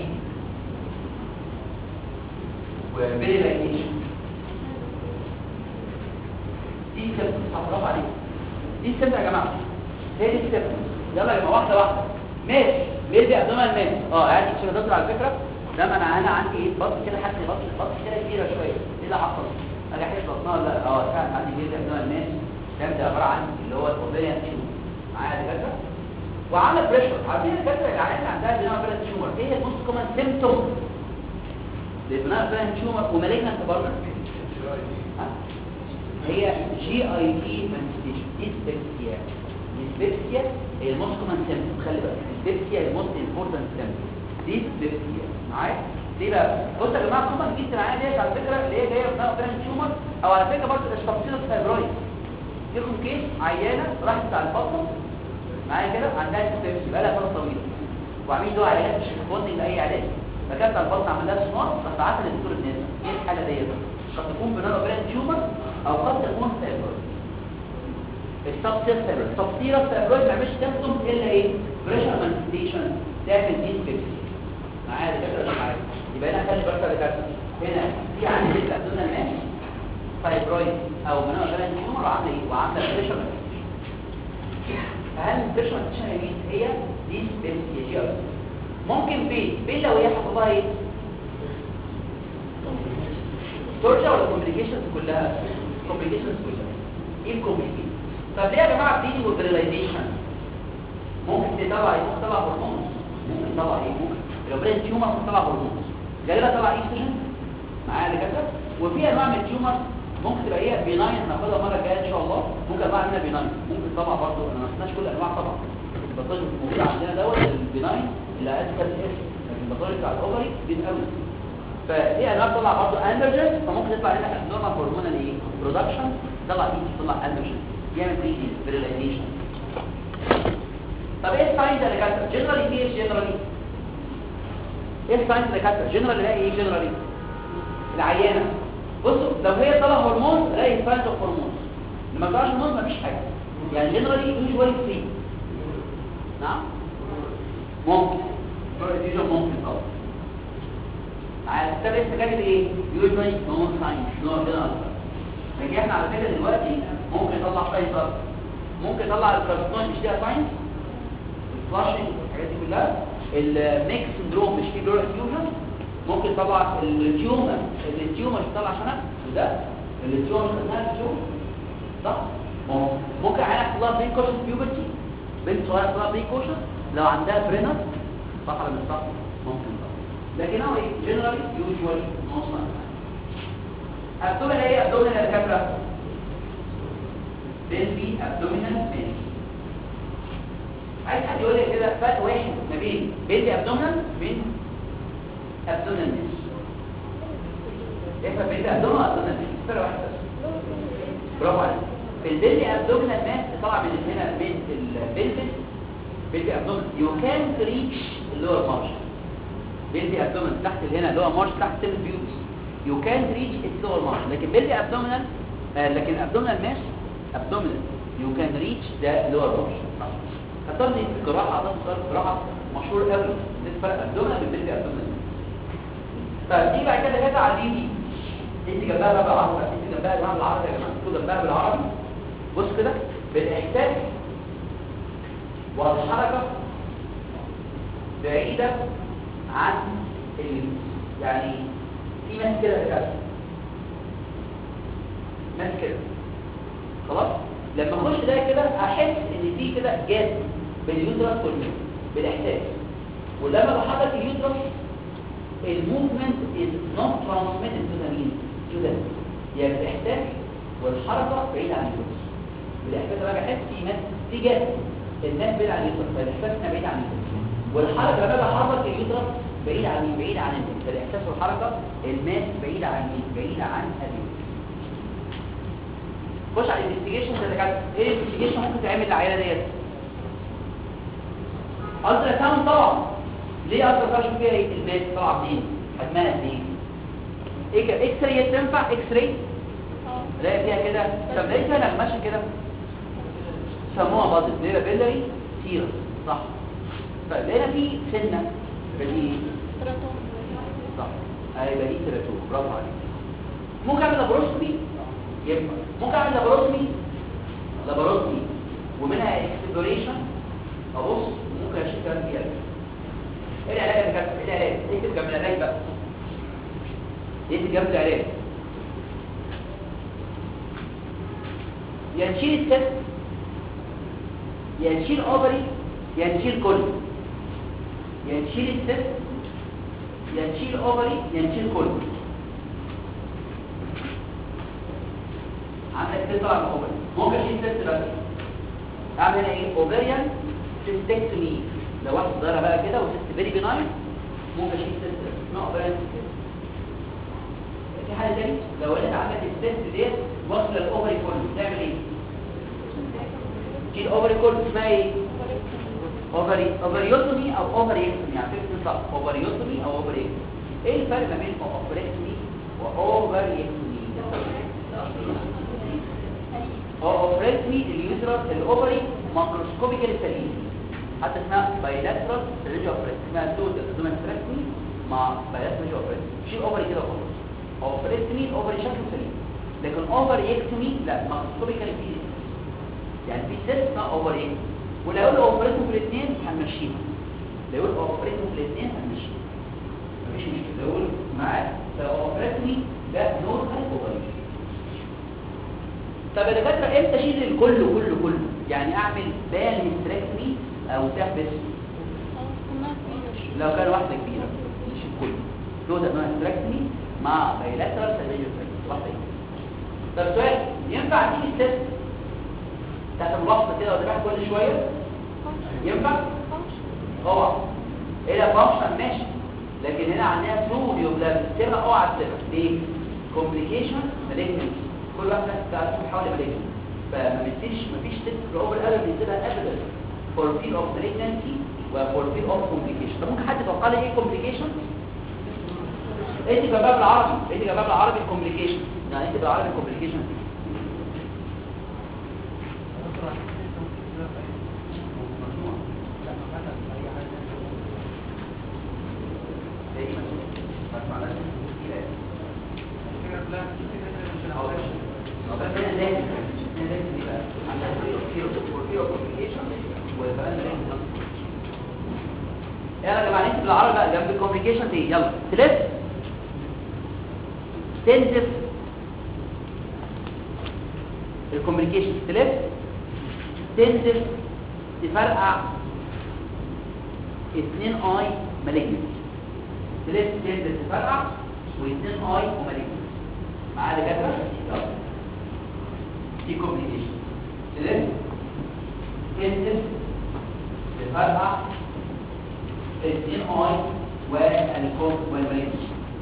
Speaker 1: وفيريلايزيشن دي سيمبتومز هتعرف عليها دي السيمبتومز يا جماعه هي دي السيمبتومز يلا يا جماعه واحده واحده ماشي ميدي ابدومال ماشي اه يعني الشهادات على فكره لما انا انا عندي ايه بطن كده حاسس بطن بطن كده كبيره شويه ايه اللي حصل انا احس بطنها لا اه فعلا عندي ميدي ابدومال ماشي ده ده عباره عن اللي هو الاوبيريان تيومر معايا دكاتره وعامله بريشر عارفين الدكاتره اللي عيان عندها بناء اوبيريان تيومر ايه هي الموست كومن سيمبتوم لبناء اوبيريان تيومر ومالجنت برضه هي جي اي تي مانيفستيشن ديسبيبسيا ديسبيبسيا هي الموست كومن سيمبتوم خلي بالك ديسبيبسيا هي الموست امبورتنت سيمبتوم ديسبيبسيا معايا ليه بقى بص يا جماعه كومن جدا العيان ديت على فكره اللي هي جايه بناء اوبيريان تيومر او على فكره برضه اشتبطيله فايبرويد لكم كيس عيانه راحت على البطن معايا كده عندها ديسبيبسيا بقى لها فتره طويله وعاملين دول علاجات مش ريسبوندنج لاي علاج فكانت على البطن عمل لها سونار راح بعتها لدكتور الناس ايه الحاله ديت قد تكون بناء اوبيريان تيومر او قد تكون فايبرويد السبسيس فايبرويد السبسيرة فايبرويد ما يعملش سيمبتوم الا ايه بريشر مانيفستيشن تعمل ديسبيبسيا معايا دكاتره ولا معايا يبقى هنا خلي بالك يا دكاتره هنا في عندي الابدومينال ماس فايبرويد او بناء اوبيريان تيومر وعامله ايه وعامله بريشر اهم بريشر مانيفستيشن هي ديسبيبسيا جي ار ممكن بي بي لو هي حصل لها ايه ترجع ولا كومبليكيشنز كلها كومبليكيشنز كلها ايه الكومبليكيشن طب ليه يا جماعه بليدنج وفيرلايزيشن ممكن تطلع ايه ممكن تطلع هرمون ممكن تطلع ايه ممكن لو برين تيومر ممكن تطلع هرمون غالبا تطلع ايستروجين معايا كده وفي انواع من التيومر ممكن تبقى هي بيناين هناخدها المره الجايه ان شاء الله ممكن انواع منها بيناين ممكن تطلع برضه انا ما قلناش كل الانواع طبعا البطاريه الموجوده عندنا دوت البيناين اللي عايز كده اس لكن البطاريه بتاع الاوفري بين قوي فدي انواع تطلع برضه اندروجين فممكن يطلع هنا نورمال هرمونال ايه برودكشن تطلع ايه تطلع اندروجين يعمل بريدين فيريلايزيشن طب ايه الساينز اللي كانت جنرالي في ايه جنرالي ايه الساينز اللي كانت جنرالي لا ايه جنرالي العيانه بصوا لو هي طلع هرمون الاقي ساينز اوف هرمون لما طلعش هرمون مفيش حاجه يعني جنرالي يوجوالي فري نعم ممكن فلوريديشن ممكن طبعا على الكتاب لسه كاتب ايه يوجوالي نو ساينز نو جنرال لكن احنا على فكره دلوقتي ممكن يطلع قيصر ممكن يطلع الكارسنوم مش ليها ساينس الفلاشنج الحاجات دي كلها الميكس سندروم مش فيه بلور انفيوجن ممكن يطلع التيومر التيومر مش طلع عشانها وده التيومر مش خدناها التيومر صح ممكن ممكن عينك تطلع بري كورس بيوبرتي بنت صغيره اسمها بري كوشن لو عندها برينر صح ولا مش صح ممكن صح لكن هو ايه جنرالي يوجوالي نو ساين ابدومين ايه ابدومين يا دكاتره بيلفي ابدومينال بيلفي عايز حد يقول لي كده فرق واحد ما بين بيلفي ابدومينال وبين ابدومينال ميس افهم بيلفي ابدومينال وابدومينال ميس فرق واحد بس برافو عليك في البيلفي ابدومينال ماس طلع من هنا من البيلفي بيلفي ابدومينال يو كان ريتش اللور مارش بيلفي ابدومينال تحت هنا اللور مارش تحت سن البيوتس يو كان ريتش اللور مارش لكن بيلفي ابدومينال آه لكن ابدومينال ماس abdominal you can reach the lower portion خطرني في الجراحة ده سؤال جراحة مشهور قوي بالنسبة للابدومينال بالبلفي ابدومينال طيب دي بعد كده كده على دي دي انت جنبها بقى بالعربي انت جنبها جنبها بالعربي يا جماعه انتوا جنبها بالعربي بص كده بالاحساس والحركة بعيدة عن اليمين يعني في ناس كده كده ناس كده خلاص لما اخش ده كده احس ان في كده جاز بين اليوترس والميل بالاحساس ولما بحرك اليوترس الموفمنت از نوت ترانسميتد تو ذا مين تو ذا يعني الاحساس والحركه بعيد عن اليوترس بالاحساس انا بحس في ناس في جاز الناس بعيد عن اليوترس فالاحساس انها بعيد عن اليوترس والحركه لما بحرك اليوترس بعيد عن بعيد عن الميل فالاحساس والحركه الماس بعيد عن مين بعيد عن اليوترس خش على الانفستيجيشن ده كانت ايه الانفستيجيشن ممكن تعمل للعيله ديت الترا ساوند طبعا ليه الترا ساوند فيها ايه الماس طالعه منين حجمها قد ايه ايه اكس راي تنفع اكس راي لا فيها كده طب ليه فيها نغمشه كده سموها بادل ليه بيلري سيرس صح طيب لقينا في سنه بدي صح هيبقى دي تيراتوم برافو عليك ممكن اعمل لابروسكوبي ينفع ممكن اعمل لاباروتمي لاباروتمي ومنها اكسبلوريشن ابص ممكن اشيل كلام فيها ايه العلاج اللي كان ايه العلاج اكتب جنب العلاج بقى اكتب جنب العلاج يا نشيل الست يا نشيل اوفري يا نشيل كل يا نشيل الست يا نشيل اوفري يا نشيل كل عندك ست طبعا اوفري ممكن اشيل ست بس اعمل هنا ايه اوفريان سيستكتومي لو واحد صغيره بقى كده وست فيري بناين ممكن اشيل ست بس اسمها اوفريان في حاجه تاني لو انت عندك الست ديت واصله الاوفري كله تعمل ايه تشيل اوفري كله اسمها ايه اوفري اوفريوتومي او اوفريكتومي يعني فكره صح اوفريوتومي او اوفريكتومي ايه الفرق ما بين اوفريكتومي واوفريكتومي اوفريكتومي اليوترس الاوفري ماكروسكوبيكال سليم حتى اسمها بايلاترال سيرجي اوفريكتومي اسمها سود دومستريكتومي مع بايلاترال اوفريكتومي شيل اوفري كده خالص اوفريكتومي الاوفري شكله سليم لكن اوفريكتومي لا ماكروسكوبيكال فيه يعني في ست اسمها اوفريكتومي ولو يقول اوبريتهم في الاثنين هنمشيهم لو يقول اوبريتهم في الاثنين هنمشيهم مفيش مشكله لو يقول معاك لو اوبريتني ده نورمال اوبريشن طب يا دكاتره امتى اشيل الكل كله كله يعني اعمل بال هيستريكتمي او تحبس لو كان واحده كبيره نشيل كله لو ده هيستريكتمي مع بايلاترال سيرجري واحده طب سؤال ينفع تيجي الست بتاعت الوسط كده وتبقى كل شويه ينفع اوعى ايه ده فانكشن ماشي لكن هنا عندنا فلو بلاد تبقى اوعى تبقى ليه كومبليكيشن مالجنسي كل واحده بتاعت حوالي مالجنسي فما بيصيرش مفيش ست اوفر ابدا بيصيرها ابدا فور فيل اوف مالجنسي وفور فيل اوف كومبليكيشن طب ممكن حد يتوقع لي ايه كومبليكيشن انت جنبها بالعربي انت جنبها بالعربي كومبليكيشن يعني انت بالعربي كومبليكيشن يلا يا جماعه نكتب بالعربي بقى جنب الكومبليكيشن دي يلا تلف تنزف الكومبليكيشن تلف تنزف تفرقع اتنين اي مالجنت تلف تنزل تفرقع واثنين اي ومالجنت معايا دكاتره يلا في كومبليكيشن تلف تنزل تفرقع اثنين اي والكوم والمالجنت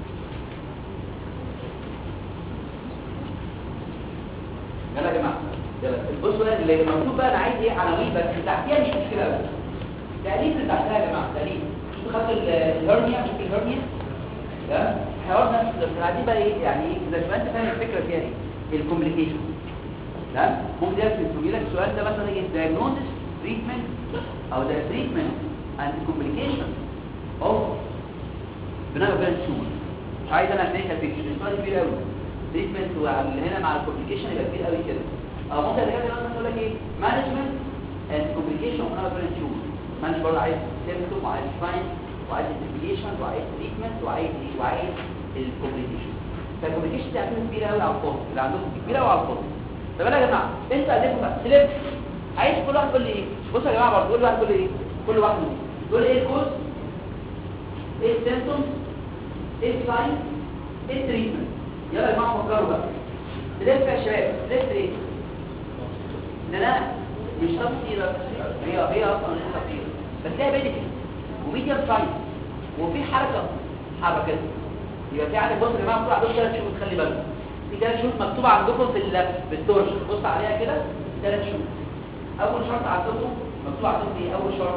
Speaker 1: يلا يا جماعه يلا بصوا بقى اللي مكتوب بقى انا عايز ايه عناوين بس تحتيها مش مشكله قوي تأليف اللي تحتها يا جماعه تأليف شوفوا خدوا الهرنيا مش الهرنيا ده حوار نفس بس عايزين بقى ايه يعني ايه اذا ما انت فاهم الفكره فيها ايه الكومبليكيشن ده ممكن يجي لك السؤال ده مثلا ايه diagnosis treatment او ده treatment and complication of بناء بين الشمول مش عايز انا اديك بيكتشر السؤال كبير قوي تريتمنت واللي هنا مع الكومبليكيشن يبقى كبير قوي كده او ممكن الدكاتره مثلا يقول لك ايه مانجمنت اند كومبليكيشن اوف بين الشمول مانج برضه عايز سيمتوم وعايز ساين وعايز انفستيجيشن وعايز تريتمنت وعايز ايه وعايز الكومبليكيشن فالكومبليكيشن دي هتكون كبيره قوي على الفاضي اللي عندكم كبيره قوي على الفاضي طب انا يا جماعه انت الفوا بقى سليب عايز كل واحد يقول لي ايه بصوا يا جماعه برضه كل واحد يقول لي ايه كل واحد يقول لي ايه الكوز ايه السيمتومز ايه الساين ايه التريتمنت يلا يا جماعه فكروا بقى تلف يا شباب تلف ايه ان انا مش تفصيلة هي هي اصلا مش تفصيلة بس هي بيدك وميديم سايز وفي حركة حركة كده يبقى في عندك بص يا جماعه مكتوب عندكم ثلاث شهور خلي بالكم في ثلاث شهور مكتوبة عندكم في ال في التورش بص عليها كده ثلاث شهور اول شرط عندكم مكتوب عندكم ايه اول شرط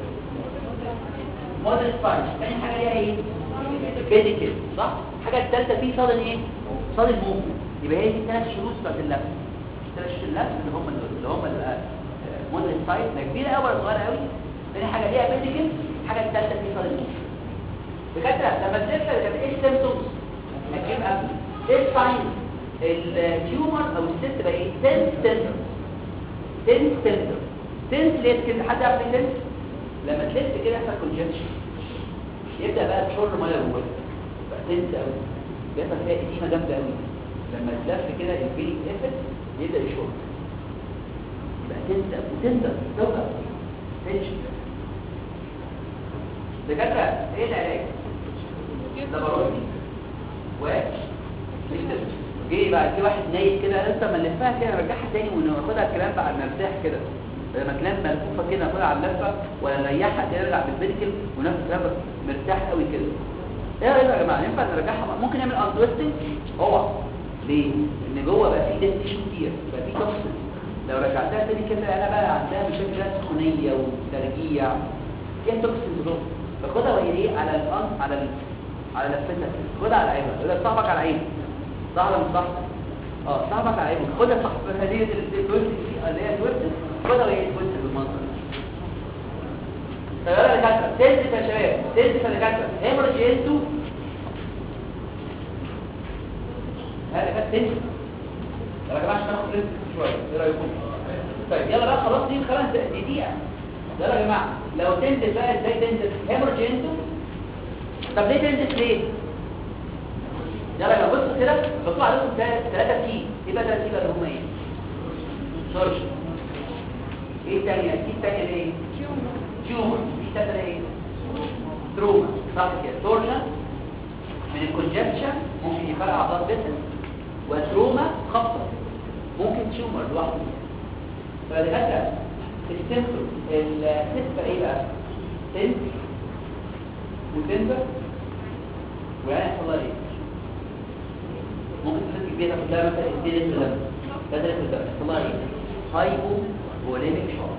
Speaker 1: موديل سايز ثاني حاجه ليها ايه بيديكل صح الحاجه الثالثه فيه صادن ايه صادن موفمنت يبقى هي دي ثلاث شروط بتاعت اللف ثلاث شروط اللف اللي هم اللي هم موديل سايز لا كبيره قوي ولا صغيره قوي ثاني حاجه ليها بيديكل الحاجه الثالثه فيه صادن موفمنت دكاتره لما تلف كانت ايه السيمبتومز هتجيب قبل ايه الساين التيومر او الست بقى ايه تنس سنتر تنس سنتر تنس ليه كده حد يعرف ايه تنس لما تلف كده يحصل كونجكشن يبدا بقى تشر ميه جوه بقى تنس قوي بيحصل فيها اديمه جامده قوي لما تلف كده البيلي يقفل يبدا يشر يبقى تنس وتنزل توقع تنشن دكاتره ايه العلاج لاباروسكي و جه بقى في واحد نايم كده لسه ما نلفها كده نرجعها تاني وناخدها الكلام بقى مرتاح كده لما تنام ملفوفه كده ناخدها على اللفه ولا نريحها كده نرجع بالميديكال ونفس الكلام بس مرتاح قوي كده ايه رايك يا جماعه ينفع نرجعها ممكن نعمل انتويستنج هو ليه ان جوه بقى في ديت تيشو كتير بقى في توكسين لو رجعتها تاني كده انا بقى عندها مشاكل سخونيه وترجيع فيها توكسين جوه باخدها وهي ايه على الان على ال... على لفتها خدها على عينها يقول لك صاحبك على عينك صح ولا مش صح اه صاحبك على عينك خدها صح هذه التويست دي اللي هي تويست خدها وهي تويست بالمنظر طب يلا يا دكاتره تنزل يا شباب تنزل يا دكاتره هيموريج انتو ها يا دكاتره تنزل يا جماعه عشان ناخد ريسك شويه ايه رايكم طيب يلا بقى خلاص دي خلاص دي دقيقه يلا يا جماعه لو تنزل بقى ازاي تنزل هيموريج انتو طب ليه تنزل ليه يلا يا بصوا كده بطلع لكم ثلاثة تي ايه بقى ثلاثة تي بقى اللي هم ايه سورش ايه الثانية دي الثانية ايه تيومر دي الثالثة ايه تروما صح كده تورشن من الكونجكشن ممكن يفرقع بلاد فيسل وتروما خبطة ممكن تيومر لوحده فالدكاترة السنسور النسبة ايه بقى سنس وسنسور ويعني يحصل لها ايه ممكن تفكر كبيرة كلها مثلا اديلت اللبن بدلت اللبن يحصل لها ايه هايبو بوليميك شوك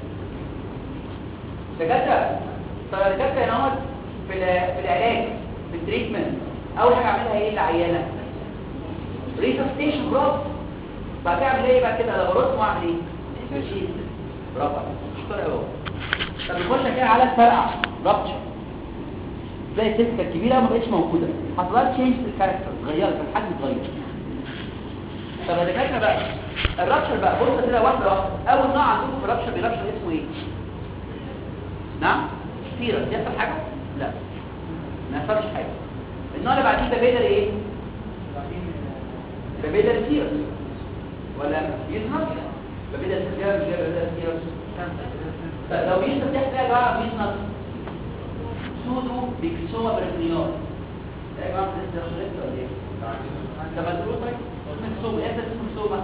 Speaker 1: دكاتره طب الدكاتره هنا في في العلاج في التريتمنت اول حاجه اعملها ايه للعيانه ريسستيشن برافو بعد كده اعمل ايه بقى كده لاباروت واعمل ايه سبيشيز برافو شكرا قوي طب نخش كده على الفرقع رابتشر زي السكه الكبيره ما بقتش موجوده حصلت تشينج في الكاركتر اتغيرت الحجم اتغير طب الدكاتره بقى الرابشر بقى بص كده واحده واحده اول نوع عندكم في الرابشر بيرابشر اسمه ايه نعم سيرس يحصل حاجه لا ما يحصلش حاجه النوع اللي بعديه ده بيدر ايه ده بيدر سيرس ولا يظهر ده بيدر سيرس مش بيدر سيرس طيب لو ميزنا بتحكي يا جماعه ميزنا سودو بيكسوما بريتنيول يا جماعه ده خلصت ولا ايه؟ طب ما تقولوا طيب مكسومه ايه ده مكسومه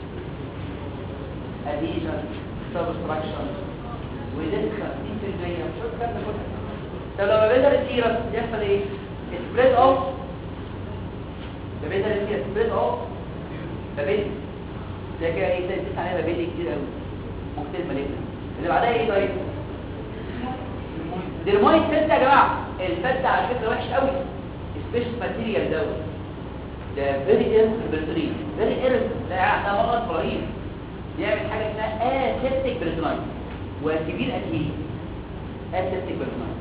Speaker 1: اديشن سبستراكشن ولسه 50% شو الكلام ده كله طب لما بيقدر السيرس يحصل ايه؟ سبريد اوف ده بيقدر السيرس سبريد اوف ده بيدي ده كده ايه ده بتسمع عليها بيدي كتير قوي ممكن مالكنا اللي بعدها ايه طيب؟ ديرمويد فت يا جماعه الفت على فكره وحش قوي سبيشال ماتيريال دوت ده فيري ايرفيرترين فيري ايرفيرترين ده ده مرض رهيب يعمل حاجه اسمها اسيبتيك بريتونايت وكبير اكيد اسيبتيك بريتونايت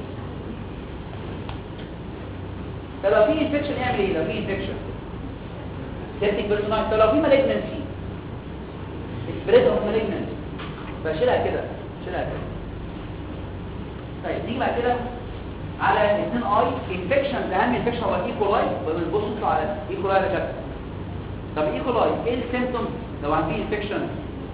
Speaker 1: طب لو في انفكشن يعمل ايه لو في انفكشن سيبتيك بريتونايت طب لو في مالجنسي سبريد اوف مالجنسي فشيلها كده شيلها كده طيب نيجي بعد كده على الاثنين اي انفكشن اهم انفكشن هو ايكولاي بنبص نطلع على ايكولاي ده كده طب ايكولاي ايه السيمبتومز لو عندي انفكشن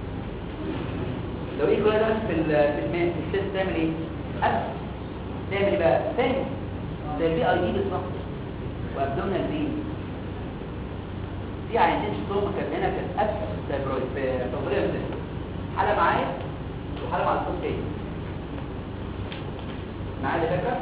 Speaker 1: لو ايكولاي ده في ال في الماء في السيست تعمل ايه أبس تعمل ايه بقى ثاني زي البي اي دي بالظبط وابدومينال بين دي عينين شفتهم كانت هنا كانت ابس فايبرويد في توبريال سيست حاله معايا وحاله مع الصوت تاني معايا فكره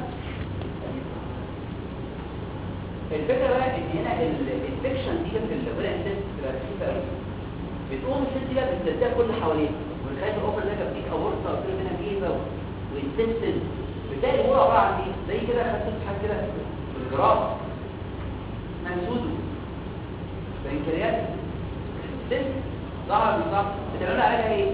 Speaker 1: الفكره بقى ان هنا الانفكشن دي في الولاء سيست بتبقى خفيفه قوي بتقوم الست دي بقى بتلزق كل اللي حواليها والخايف الاوفر ده كان فيك اورطه وكل منها جيبه وانتستن بتلاقي الامور عباره عن ايه زي كده خدت حاجه كده في الجراف منسوده بنكريات ست ظهر بالظبط بتعملوا عليها ايه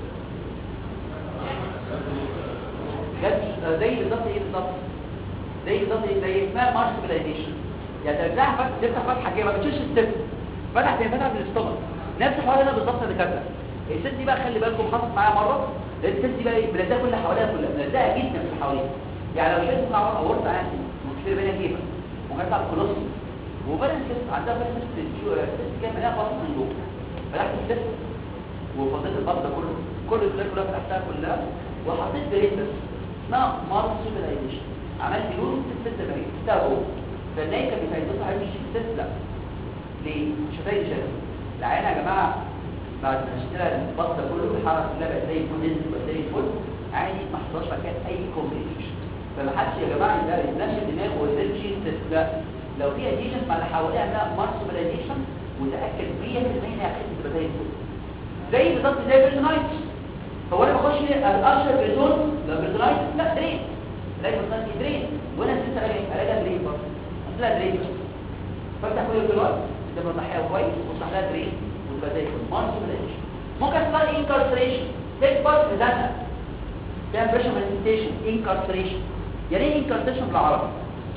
Speaker 1: جد زي بالظبط ايه بالظبط زي بالظبط ايه زي اسمها مارسبلايزيشن يعني ترجعها فتح تفتح فتحه كده ما بتشيلش الست فتحت هي فتحت الاستومك نفس الحوار هنا بالظبط اللي كاتبه الست دي بقى خلي بالكم حصلت معايا مره الست دي بقى ايه ملزقه كل اللي حواليها كلها ملزقه جدا في اللي حواليها يعني لو شلت مع بعض اورطه عندي مشكله بينها كيفه ممكن تطلع كولوس وبدا الست عندها بقى ست ست كده مليانه بطن من جوه فتحت الست وفضيت البطن كله كل الكليه كلها فتحتها كلها وحطيت بريد بس اسمها مارس سيفيلايزيشن عملت لون الست بريد استوى فالناي كان بيفايدوها عايز يشيل الست لا ليه مش هتلاقي شغل العيان يا جماعه بعد ما اشترى البطه كله الحركه كلها بقت زي الفل نزل بقت زي الفل عادي ما حصلش بعد كده اي كومبليكيشن فما حدش يا جماعه يبقى يتنشف دماغه ويزيد شيء لا لو في اديشن مع اللي حواليها عملها مارسبلايزيشن وتاكد 100% ان هي هتبقى تبقى زي الفل زي بالظبط زي البريتونايتس هو انا بخش الاشهر بريتون لا بريتونايتس لا درين لا بريتونايتس درين وانا لسه راجع راجع درين برضه لا درين بس فافتح كل الجلوات تبقى صحيه كويس وصح لها درين وتبقى زي الفل مارسبلايزيشن ممكن تحصل انكارسريشن تكبر في ذاتها تعمل بريشر مانيفستيشن انكارسريشن يعني ايه انكارسريشن بالعربي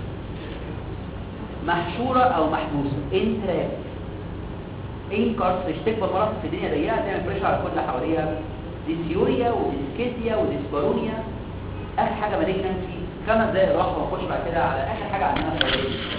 Speaker 1: محشوره او محبوسه انتراب انكارسريشن تكبر مرض في الدنيا ضيقه تعمل بريشر على كل اللي حواليها ديسيوريا وديسكيتيا وديسبارونيا اخر حاجه مالجنسي خمس دقايق راحه واخش بعد كده على اخر حاجه عندنا في